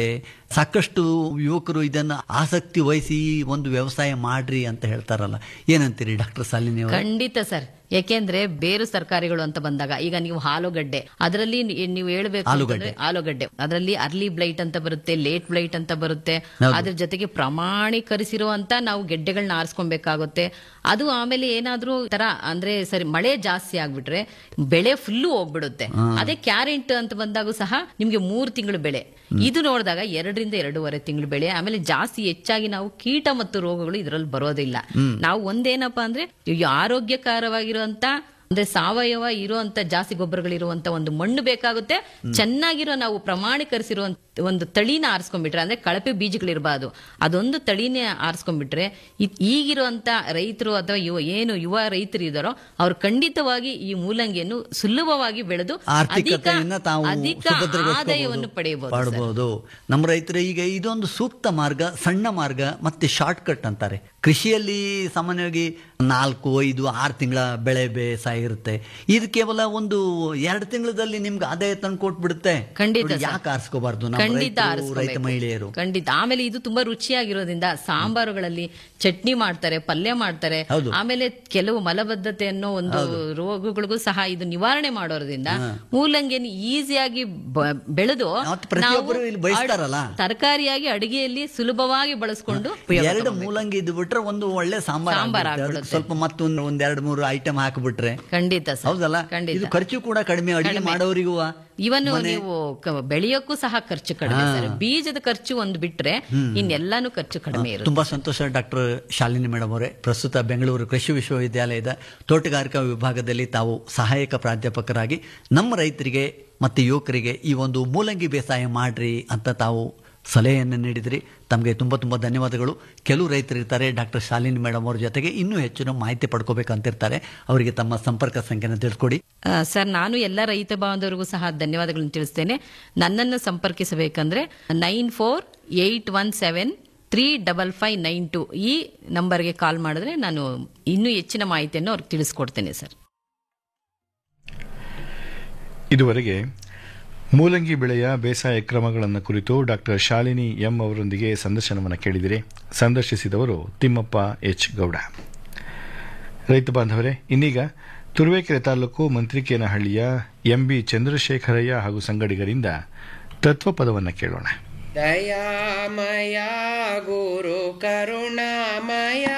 ಸಾಕಷ್ಟು ಯುವಕರು ಇದನ್ನ ಆಸಕ್ತಿ ವಹಿಸಿ ಒಂದು ವ್ಯವಸಾಯ ಮಾಡ್ರಿ ಅಂತ ಹೇಳ್ತಾರಲ್ಲ ಏನಂತೀರಿ ಡಾಕ್ಟರ್ ಸಾಲಿನಿ ಅವರು ಖಂಡಿತ ಸರ್ ಯಾಕೆಂದ್ರೆ ಬೇರು ತರಕಾರಿಗಳು ಅಂತ ಬಂದಾಗ ಈಗ ನೀವು ಆಲೂಗಡ್ಡೆ ಅದರಲ್ಲಿ ನೀವು ಹೇಳ್ಬೇಕು ಅಂತಂದ್ರೆ ಆಲೂಗಡ್ಡೆ ಅದರಲ್ಲಿ ಅರ್ಲಿ ಬ್ಲೈಟ್ ಅಂತ ಬರುತ್ತೆ ಲೇಟ್ ಬ್ಲೈಟ್ ಅಂತ ಬರುತ್ತೆ ಅದ್ರ ಜೊತೆಗೆ ಪ್ರಮಾಣೀಕರಿಸಿರುವಂತ ನಾವು ಗೆಡ್ಡೆಗಳನ್ನ ಆರಿಸ್ಕೊಬೇಕಾಗುತ್ತೆ ಅದು ಆಮೇಲೆ ಏನಾದ್ರೂ ತರ ಅಂದ್ರೆ ಸರಿ ಮಳೆ ಜಾಸ್ತಿ ಆಗ್ಬಿಟ್ರೆ ಬೆಳೆ ಫುಲ್ಲು ಹೋಗ್ಬಿಡುತ್ತೆ ಅದೇ ಕ್ಯಾರೆಟ್ ಅಂತ ಬಂದಾಗೂ ಸಹ ನಿಮ್ಗೆ ಮೂರು ತಿಂಗಳು ಬೆಳೆ ಇದು ನೋಡಿದಾಗ ಎರಡರಿಂದ ಎರಡೂವರೆ ತಿಂಗಳು ಬೆಳೆ ಆಮೇಲೆ ಜಾಸ್ತಿ ಹೆಚ್ಚಾಗಿ ನಾವು ಕೀಟ ಮತ್ತು ರೋಗಗಳು ಇದರಲ್ಲಿ ಬರೋದಿಲ್ಲ ನಾವು ಒಂದೇನಪ್ಪಾ ಅಂದ್ರೆ ಈ ಆರೋಗ್ಯಕರವಾಗಿರುವಂತ ಅಂದ್ರೆ ಸಾವಯವ ಇರುವಂತ ಜಾಸ್ತಿ ಗೊಬ್ಬರಗಳಿರುವಂತ ಒಂದು ಮಣ್ಣು ಬೇಕಾಗುತ್ತೆ ಚೆನ್ನಾಗಿರೋ ನಾವು ಪ್ರಮಾಣೀಕರಿಸಿರುವಂತ ಒಂದು ತಳಿನ ಆರಿಸ್ಕೊಂಡ್ಬಿಟ್ರೆ ಅಂದ್ರೆ ಕಳಪೆ ಬೀಜಗಳಿರಬಾರ್ದು ಅದೊಂದು ತಳಿನೇ ಆರಿಸ್ಕೊಂಡ್ಬಿಟ್ರೆ ಇದ್- ಈಗಿರುವಂತ ರೈತರು ಅಥವಾ ಯುವ ಏನು ಯುವ ರೈತರು ಇದಾರೋ ಅವ್ರು ಖಂಡಿತವಾಗಿ ಈ ಮೂಲಂಗಿಯನ್ನು ಸುಲಭವಾಗಿ ಬೆಳೆದು ಅಧಿಕ ಆರ್ಥಿಕತೆಯನ್ನ ತಾವು ಅಧಿಕ ಸುಭದ್ರಗೊಳಿಸ್ಕೋಬಹುದು. ಆದಾಯವನ್ನು ಪಡೆಯಬಹುದು ಸರ್. ಪಡಬಹುದು ನಮ್ಮ ರೈತರು ಈಗ ಇದೊಂದು ಸೂಕ್ತ ಮಾರ್ಗ ಸಣ್ಣ ಮಾರ್ಗ ಮತ್ತೆ ಶಾರ್ಟ್ ಕಟ್ ಅಂತಾರೆ ಕೃಷಿಯಲ್ಲಿ ಸಾಮಾನ್ಯವಾಗಿ ನಾಲ್ಕು ಐದು ಆರು ತಿಂಗಳ ಬೆಳೆ ಬೇಸಾಯ ಇರುತ್ತೆ ಇದು ಕೇವಲ ಒಂದು ಎರಡು ತಿಂಗಳಲ್ಲಿ ನಿಮ್ಗೆ ಆದಾಯ ತಂದು ಕೊಟ್ಬಿಡುತ್ತೆ ಖಂಡಿತ ನೋಡಿ, ಸರ್. ಯಾಕೆ ಆರಿಸ್ಕೋಬಾರ್ದು ನಮ್ಮ ಖಂಡಿತ ರೈತರು, ಆರಿಸ್ಕೋಬೇಕು. ರೈತ ಮಹಿಳೆಯರು ಖಂಡಿತ ಆಮೇಲೆ ಇದು ತುಂಬಾ ರುಚಿಯಾಗಿರೋದ್ರಿಂದ ಸಾಂಬಾರುಗಳಲ್ಲಿ ಚಟ್ನಿ ಮಾಡ್ತಾರೆ ಪಲ್ಯ ಮಾಡ್ತಾರೆ ಹೌದು. ಆಮೇಲೆ ಕೆಲವು ಮಲಬದ್ಧತೆ ಅನ್ನೋ ಒಂದು ರೋಗಗಳಿಗೂ ಸಹ ಇದು ನಿವಾರಣೆ ಮಾಡೋದ್ರಿಂದ ಮೂಲಂಗಿಯನ್ನು ಈಸಿಯಾಗಿ ಬ- ಬೆಳೆದು ಮತ್ತೆ ಪ್ರತಿಯೊಬ್ಬರು ಇಲ್ಲಿ ಬಯಸ್ತಾರಲ್ಲ. ತರಕಾರಿಯಾಗಿ ಅಡಿಗೆಯಲ್ಲಿ ಸುಲಭವಾಗಿ ಬಳಸ್ಕೊಂಡು ಉಪಯೋಗ ಎರಡು ತಗೊಬೇಕು. ಮೂಲಂಗಿ ಇದ್ದು ಬಿಟ್ರೆ ಒಂದು ಒಳ್ಳೆ ಸಾಂಬಾರ್ ಸಾಂಬಾರ್ ಆಗ್ಬಿಡುತ್ತೆ. ಅದಕ್ಕೆ ಆಗ್ಬಿಡುತ್ತೆ. ಸ್ವಲ್ಪ ಮತ್ತೊಂದು ಒಂದ್ ಎರಡು ಮೂರು ಐಟಮ್ ಹಾಕಿಬಿಟ್ರೆ ಖಂಡಿತ ಸರ್. ಹೌದಲ್ಲ ಖಂಡಿತ ಇದು ಖರ್ಚು ಕೂಡ ಕಡಿಮೆ ಅಡಿಗೆ ಕಡಿಮೆ. ಮಾಡೋರಿಗೂ ಇವನ್ ನೀವು ಕ- ಬೆಳೆಯೋಕ್ಕೂ ಸಹ ಖರ್ಚು ಕಡಿಮೆ ಸರ್ ಬೀಜದ ಖರ್ಚು ಒಂದು ಬಿಟ್ರೆ ಇನ್ನೆಲ್ಲಾನು ಖರ್ಚು ಕಡಿಮೆ ಇರುತ್ತೆ ತುಂಬಾ ಸಂತೋಷ ಡಾಕ್ಟರ್ ಶಾಲಿನಿ ಮೇಡಮ್ ಅವರೇ ಪ್ರಸ್ತುತ ಬೆಂಗಳೂರು ಕೃಷಿ ವಿಶ್ವವಿದ್ಯಾಲಯದ ತೋಟಗಾರಿಕಾ ವಿಭಾಗದಲ್ಲಿ ತಾವು ಸಹಾಯಕ ಪ್ರಾಧ್ಯಾಪಕರಾಗಿ ನಮ್ಮ ರೈತರಿಗೆ ಮತ್ತು ಯುವಕರಿಗೆ ಈ ಒಂದು ಮೂಲಂಗಿ ಬೇಸಾಯ ಮಾಡ್ರಿ ಅಂತ ತಾವು ಸಲಹೆಯನ್ನು ನೀಡಿದ್ರಿ ತಮಗೆ ತುಂಬ ತುಂಬ ಧನ್ಯವಾದಗಳು ಕೆಲವು ರೈತರು ಇರ್ತಾರೆ ಡಾಕ್ಟರ್ ಶಾಲಿನಿ ಮೇಡಮ್ ಅವ್ರ ಜೊತೆಗೆ ಇನ್ನೂ ಹೆಚ್ಚಿನ ಮಾಹಿತಿ ಪಡ್ಕೋಬೇಕಂತಿರ್ತಾರೆ ಅವರಿಗೆ ತಮ್ಮ ಸಂಪರ್ಕ ಸಂಖ್ಯೆನ ತಿಳಿಸ್ಕೊಡಿ ಆ, ಸರ್ ನಾನು ಎಲ್ಲ ರೈತ ಬಾಂಧವರಿಗೂ ಸಹ ಧನ್ಯವಾದಗಳನ್ನು ತಿಳಿಸ್ತೇನೆ ನನ್ನನ್ನು ಸಂಪರ್ಕಿಸಬೇಕಂದ್ರೆ nine four eight one seven three double five nine two ಈ ನಂಬರ್ಗೆ ಕಾಲ್ ಮಾಡಿದ್ರೆ ನಾನು ಇನ್ನೂ ಹೆಚ್ಚಿನ ಮಾಹಿತಿಯನ್ನು ಅವ್ರಿಗೆ ತಿಳಿಸ್ಕೊಡ್ತೇನೆ ಸರ್ ಇದುವರೆಗೆ ಮೂಲಂಗಿ ಬೆಳೆಯ ಬೇಸಾಯ ಕ್ರಮಗಳನ್ನು ಕುರಿತು ಡಾಕ್ಟರ್ ಶಾಲಿನಿ ಎಂ ಅವರೊಂದಿಗೆ ಸಂದರ್ಶನವನ್ನು ಕೇಳಿದಿರಿ ಸಂದರ್ಶಿಸಿದವರು ತಿಮ್ಮಪ್ಪ ಎಚ್ ಗೌಡ ರೈತ ಬಾಂಧವರೇ ಇನ್ನೀಗ ತುರುವೇಕೆರೆ ತಾಲೂಕು ಮಂತ್ರಿಕೇನಹಳ್ಳಿಯ ಎಂಬಿ ಚಂದ್ರಶೇಖರಯ್ಯ ಹಾಗೂ ಸಂಗಡಿಗರಿಂದ ತತ್ವಪದವನ್ನು ಕೇಳೋಣ ದಯಾಮಯ ಗುರು ಕರುಣಾಮಯ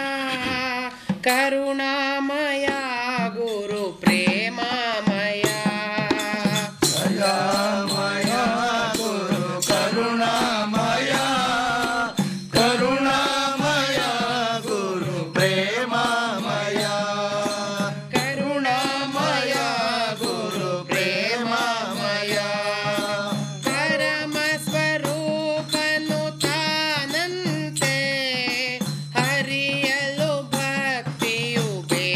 ಕರುಣಾಮಯ ಗುರು ಪ್ರೇಮಾಮಯ ಕರುಣಾಮಯ ಗುರು ಪ್ರೇಮಾಮಯ ಪರಮ ಸ್ವರೂಪನು ತಾನಂತೆ ಹರಿಯಲು ಭಕ್ತಿಯು ಬೇ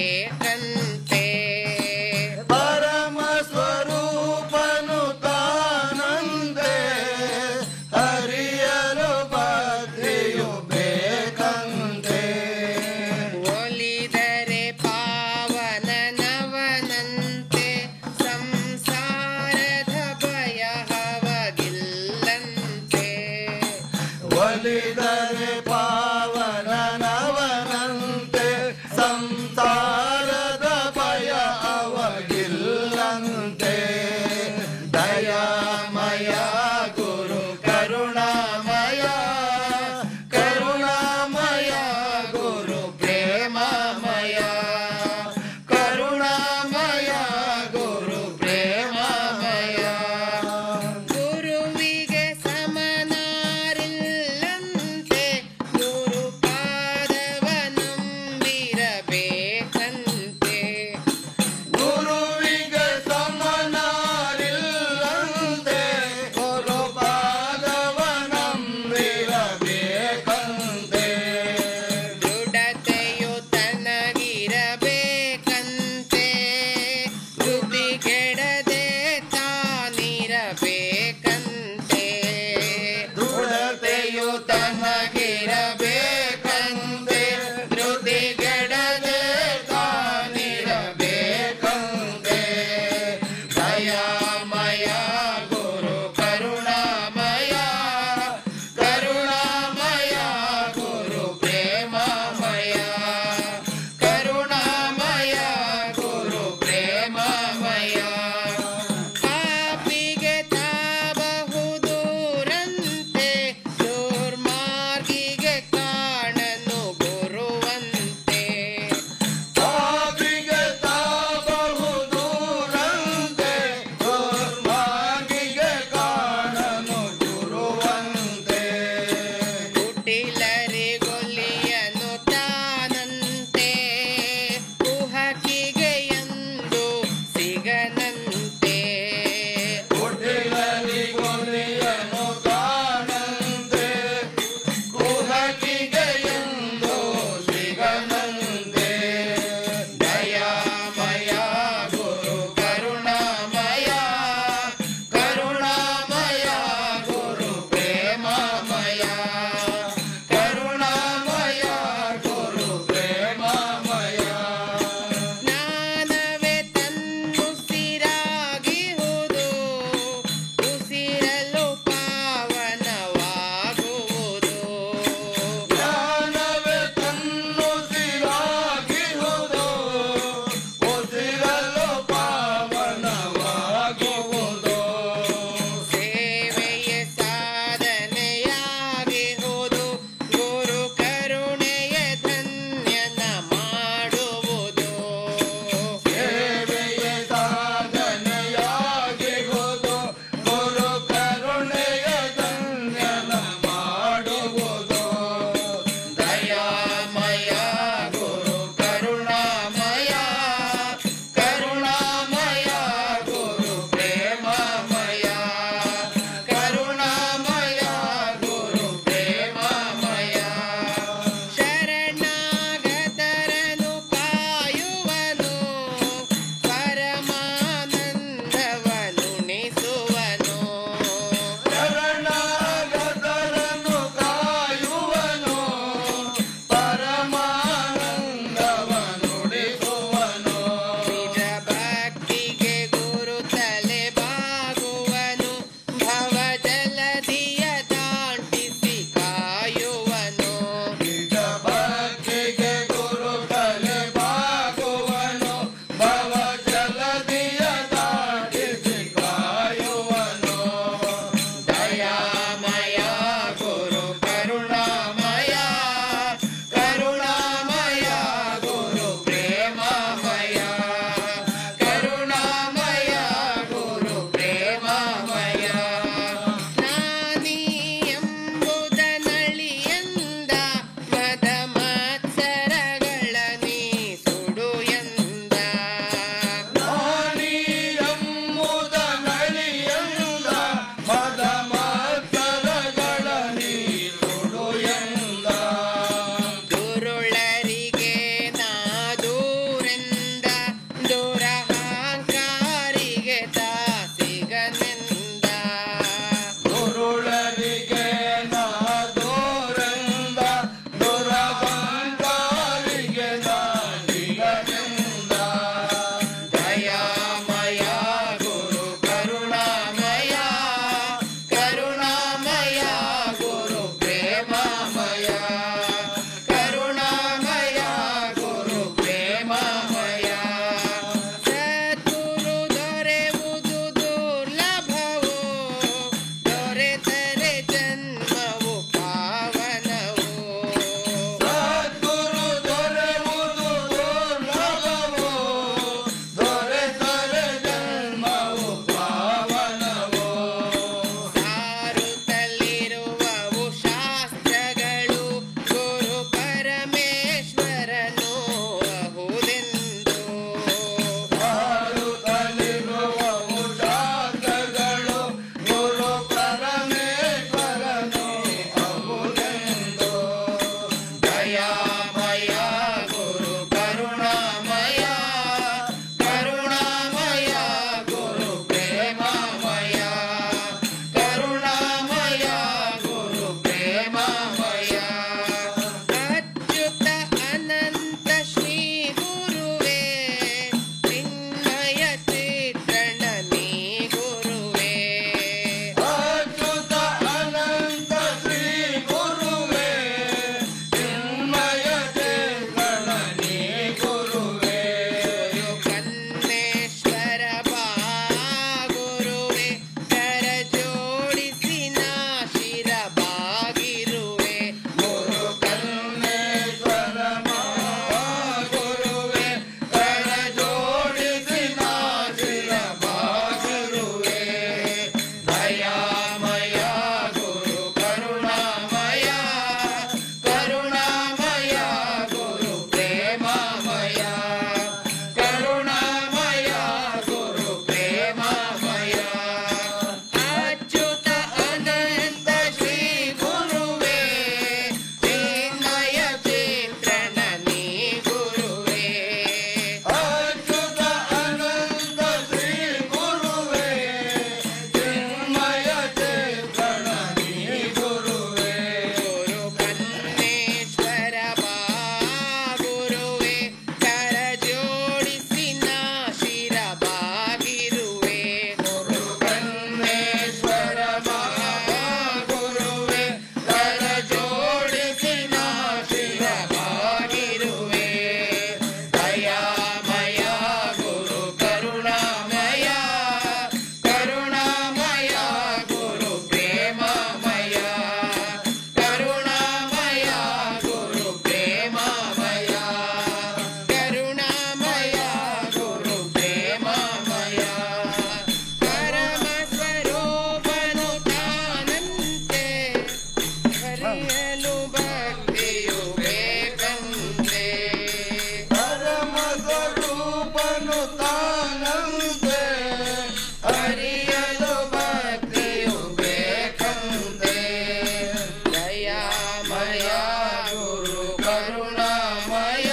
ಕರುಣಾಮಯ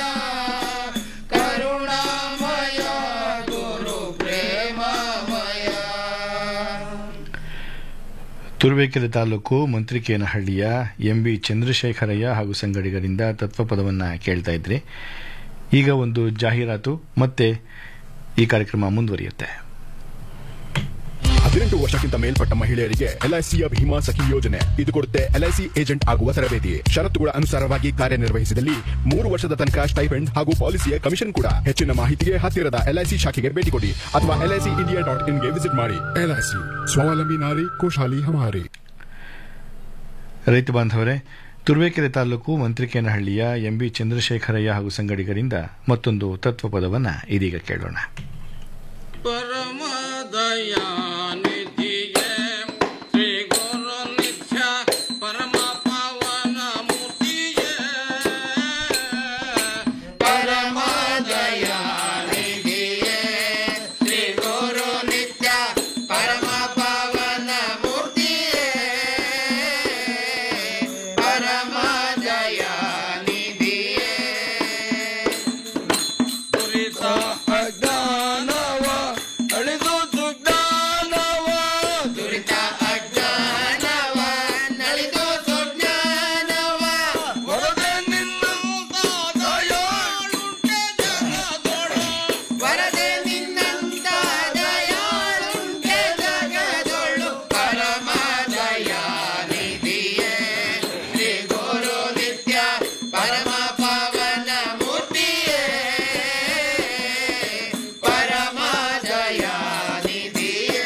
ಕರುಣಾಮಯ ಗುರು ಪ್ರೇಮಮಯ ತುರುವೇಕೆರೆ ತಾಲೂಕು ಮಂತ್ರಿಕೇನಹಳ್ಳಿಯ ಎಂ ಬಿ ಚಂದ್ರಶೇಖರಯ್ಯ ಹಾಗೂ ಸಂಗಡಿಗರಿಂದ ತತ್ವಪದವನ್ನ ಕೇಳ್ತಾ ಇದ್ರಿ ಈಗ ಒಂದು ಜಾಹೀರಾತು ಮತ್ತೆ ಈ ಕಾರ್ಯಕ್ರಮ ಮುಂದುವರಿಯುತ್ತೆ ಹದಿನೆಂಟು ವರ್ಷಕ್ಕಿಂತ ಮೇಲ್ಪಟ್ಟ ಮಹಿಳೆಯರಿಗೆ ಎಲ್ಐಸಿಯ ಭೀಮಾ ಸಖಿ ಯೋಜನೆ ಇದು ಕೊಡುತ್ತೆ ಎಲ್ಐಸಿ ಏಜೆಂಟ್ ಆಗುವ ತರಬೇತಿ ಷರತ್ತುಗಳ ಅನುಸಾರವಾಗಿ ಕಾರ್ಯನಿರ್ವಹಿಸಿದಲ್ಲಿ ಮೂರು ವರ್ಷದ ತನಕ ಸ್ಟೈಪೆಂಡ್ ಹಾಗೂ ಪಾಲಿಸಿಯ ಕಮಿಷನ್ ಕೂಡ ಹೆಚ್ಚಿನ ಮಾಹಿತಿಗೆ ಹತ್ತಿರದ ಎಲ್ಐಸಿ ಶಾಖೆಗೆ ಭೇಟಿ ಕೊಡಿ ಅಥವಾ ಎಲ್ಐಸಿ ಇಂಡಿಯಾ ಡಾಟ್ ಇನ್ಗೆ ವಿಸಿಟ್ ಮಾಡಿ ಎಲ್ಐಸಿ ಸ್ವಾವಲಂಬಿ ನಾರಿ ಖುಷಾಲಿ ಹಮಾರಿ ರೈತ ಬಾಂಧವರೇ ತುರುವೇಕೆರೆ ತಾಲೂಕು ಮಂತ್ರಿಕೇನಹಳ್ಳಿಯ ಎಂ ಬಿ ಚಂದ್ರಶೇಖರಯ್ಯ ಹಾಗೂ ಸಂಗಡಿಗರಿಂದ ಮತ್ತೊಂದು ತತ್ವಪದವನ್ನ ಇದೀಗ ಕೇಳೋಣ ಪರಮ ದಯಾನಿಧಿಯೇ ಶ್ರೀ ಗುರು ನಿತ್ಯ ಪರಮ ಪಾವನ ಮೂರ್ತಿಯೇ ಪರಮ ದಯಾನಿಧಿಯೇ ಶ್ರೀ ಗುರು ನಿತ್ಯ ಪರಮ ಪಾವನ ಮೂರ್ತಿಯೇ ಪರಮ ದಯಾನಿಧಿಯೇ ದುರಿತ ಅಜ್ಞಾನವ ಅಳಿದು ಸುಜ್ಞಾನವ ದುರಿತ ಅಜ್ಞಾನವ ನಳಿದು ಸುಜ್ಞಾನವ ವರದೆ ನಿನ್ನಂತ ದಯಾಳುಂಟೆ ಜಗದೊಳು ವರದೆ ನಿನ್ನಂತ ದಯಾಳುಂಟೆ ಜಗದೊಳು ಪರಮ ದಯಾನಿಧಿಯೇ ಶ್ರೀ ಗುರು ನಿತ್ಯ ಪರಮ ಪಾವನ ಮೂರ್ತಿಯೇ ಪರಮ ದಯಾನಿಧಿಯೇ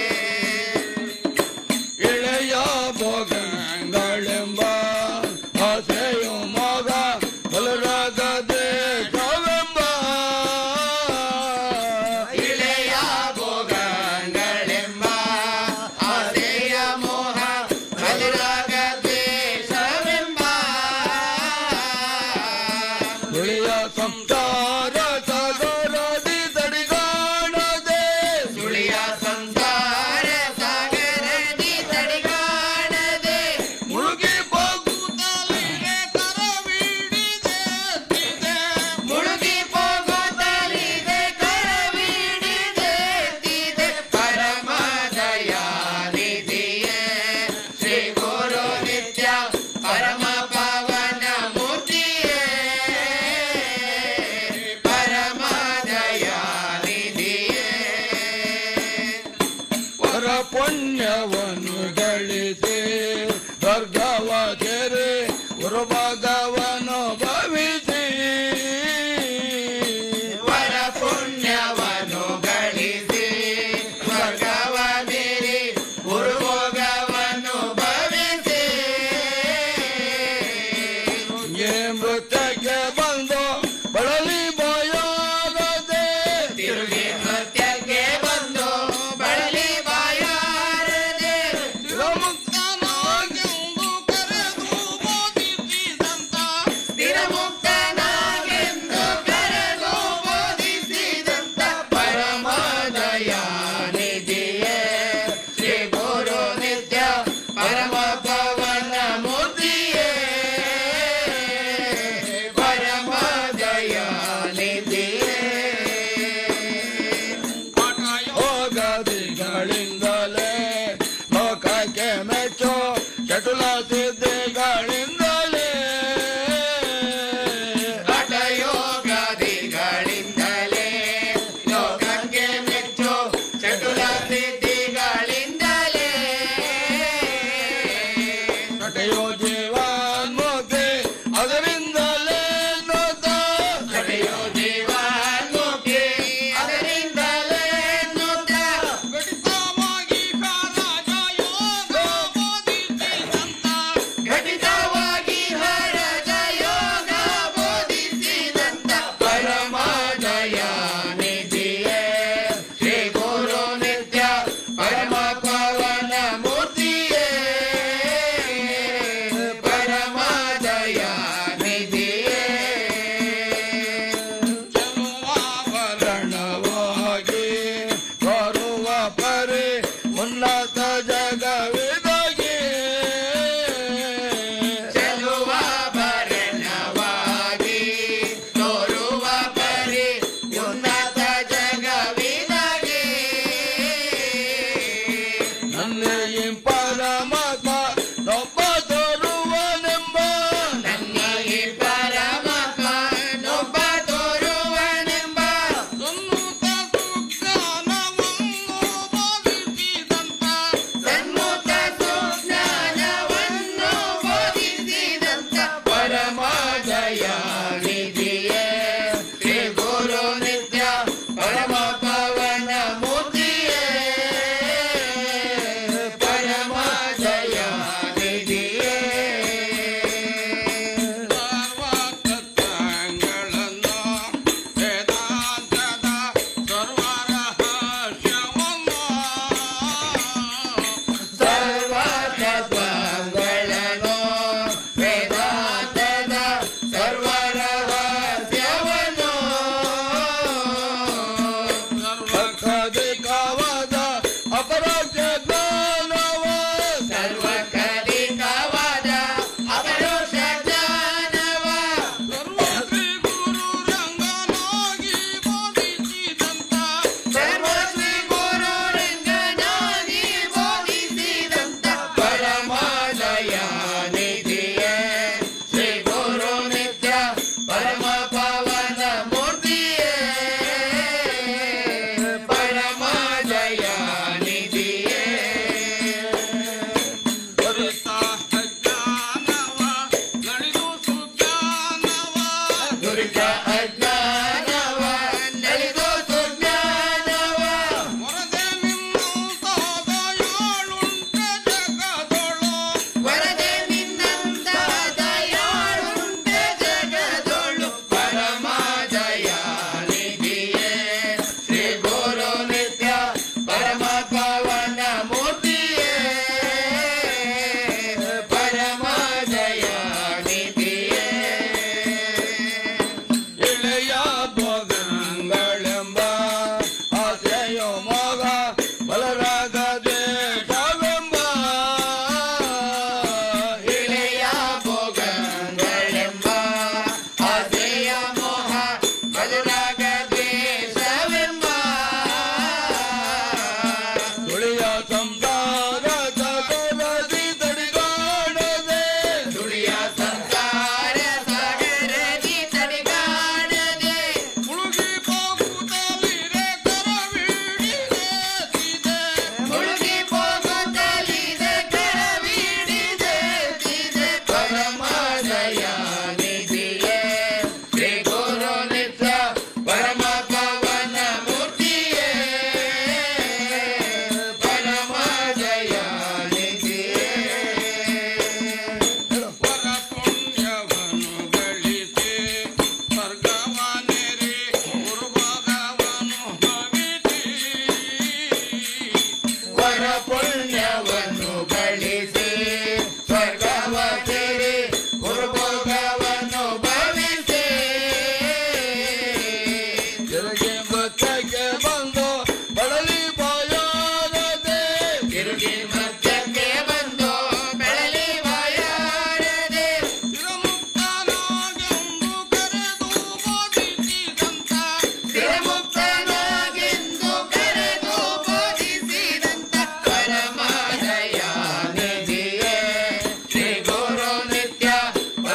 ಇಳೆಯ ಭೋಗಗಳೆಂಬ ಆಸೆಯು ಮಗ ಬಲರಾಗ ದೇಶವೆಂಬ ಇಳೆಯ ಭೋಗಗಳೆಂಬ ಆಸೆಯ ಮೋಹ ಬಲರಾಗ ದೇಶವೆಂಬ ಸುಳಿಯ ಸಂಸಾರ ಸಾಗರದಿ ತಡಿಗಾಣದೆ ಸುಳಿಯ ಸಂಸಾರ ಸಾಗರದಿ ತಡಿಗಾಣದೆ ಮುಳುಗಿ ಹೋಗುತ್ತಲಿಗೆ ಕರವಿಡಿದೆ ಮುಳುಗಿ ಹೋಗುತ್ತಲಿಗೆ ಕರವಿಡಿದೆ ಪರಮ ದಯಾನಿಧಿಯೇ ಶ್ರೀ ಗುರು ನಿತ್ಯ ಪರಮ ಪಾವನ ಮೂರ್ತಿಯೇ ಪರಮ ದಯಾನಿಧಿಯೇ ವರ ಪುಣ್ಯವನ್ನು ಗಳಿಸಿ ಸ್ವರ್ಗವ ತೆರೆ ಗುರುಭಾಗವನ್ನು ಭವಿಸಿ ವರ ಪುಣ್ಯವನ್ನು ಗಳಿಸಿ ಸ್ವರ್ಗವ ತೆರೆ ಗುರುಭೋಗವನ್ನು ಭವಿಸಿ ಮೃತ್ಯಕ್ಕೆ ಬಂದು ಬಳಲಿ ಬಾಯಾರದೆ ತಿರುಗಿ ನೃತ್ಯಕ್ಕೆ ಬಂದು ಬಳಲಿ ಬಾಯಾರದೆ ಸ್ಥಿರಮುಕ್ತನಾಗೆಂದು ಕರೆದು ಬೋಧಿಸಿದಂತ ಸ್ಥಿರಮುಕ್ತನಾಗೆಂದು ಕರೆದು ಬೋಧಿಸಿದಂತ ಪರಮ ದಯಾನಿಧಿಯೇ ಶ್ರೀ ಗುರು ನಿತ್ಯ ಪರಮ ಪವನ ಮೂರ್ತಿಯೇ ಪರಮ ನಿತ್ಯ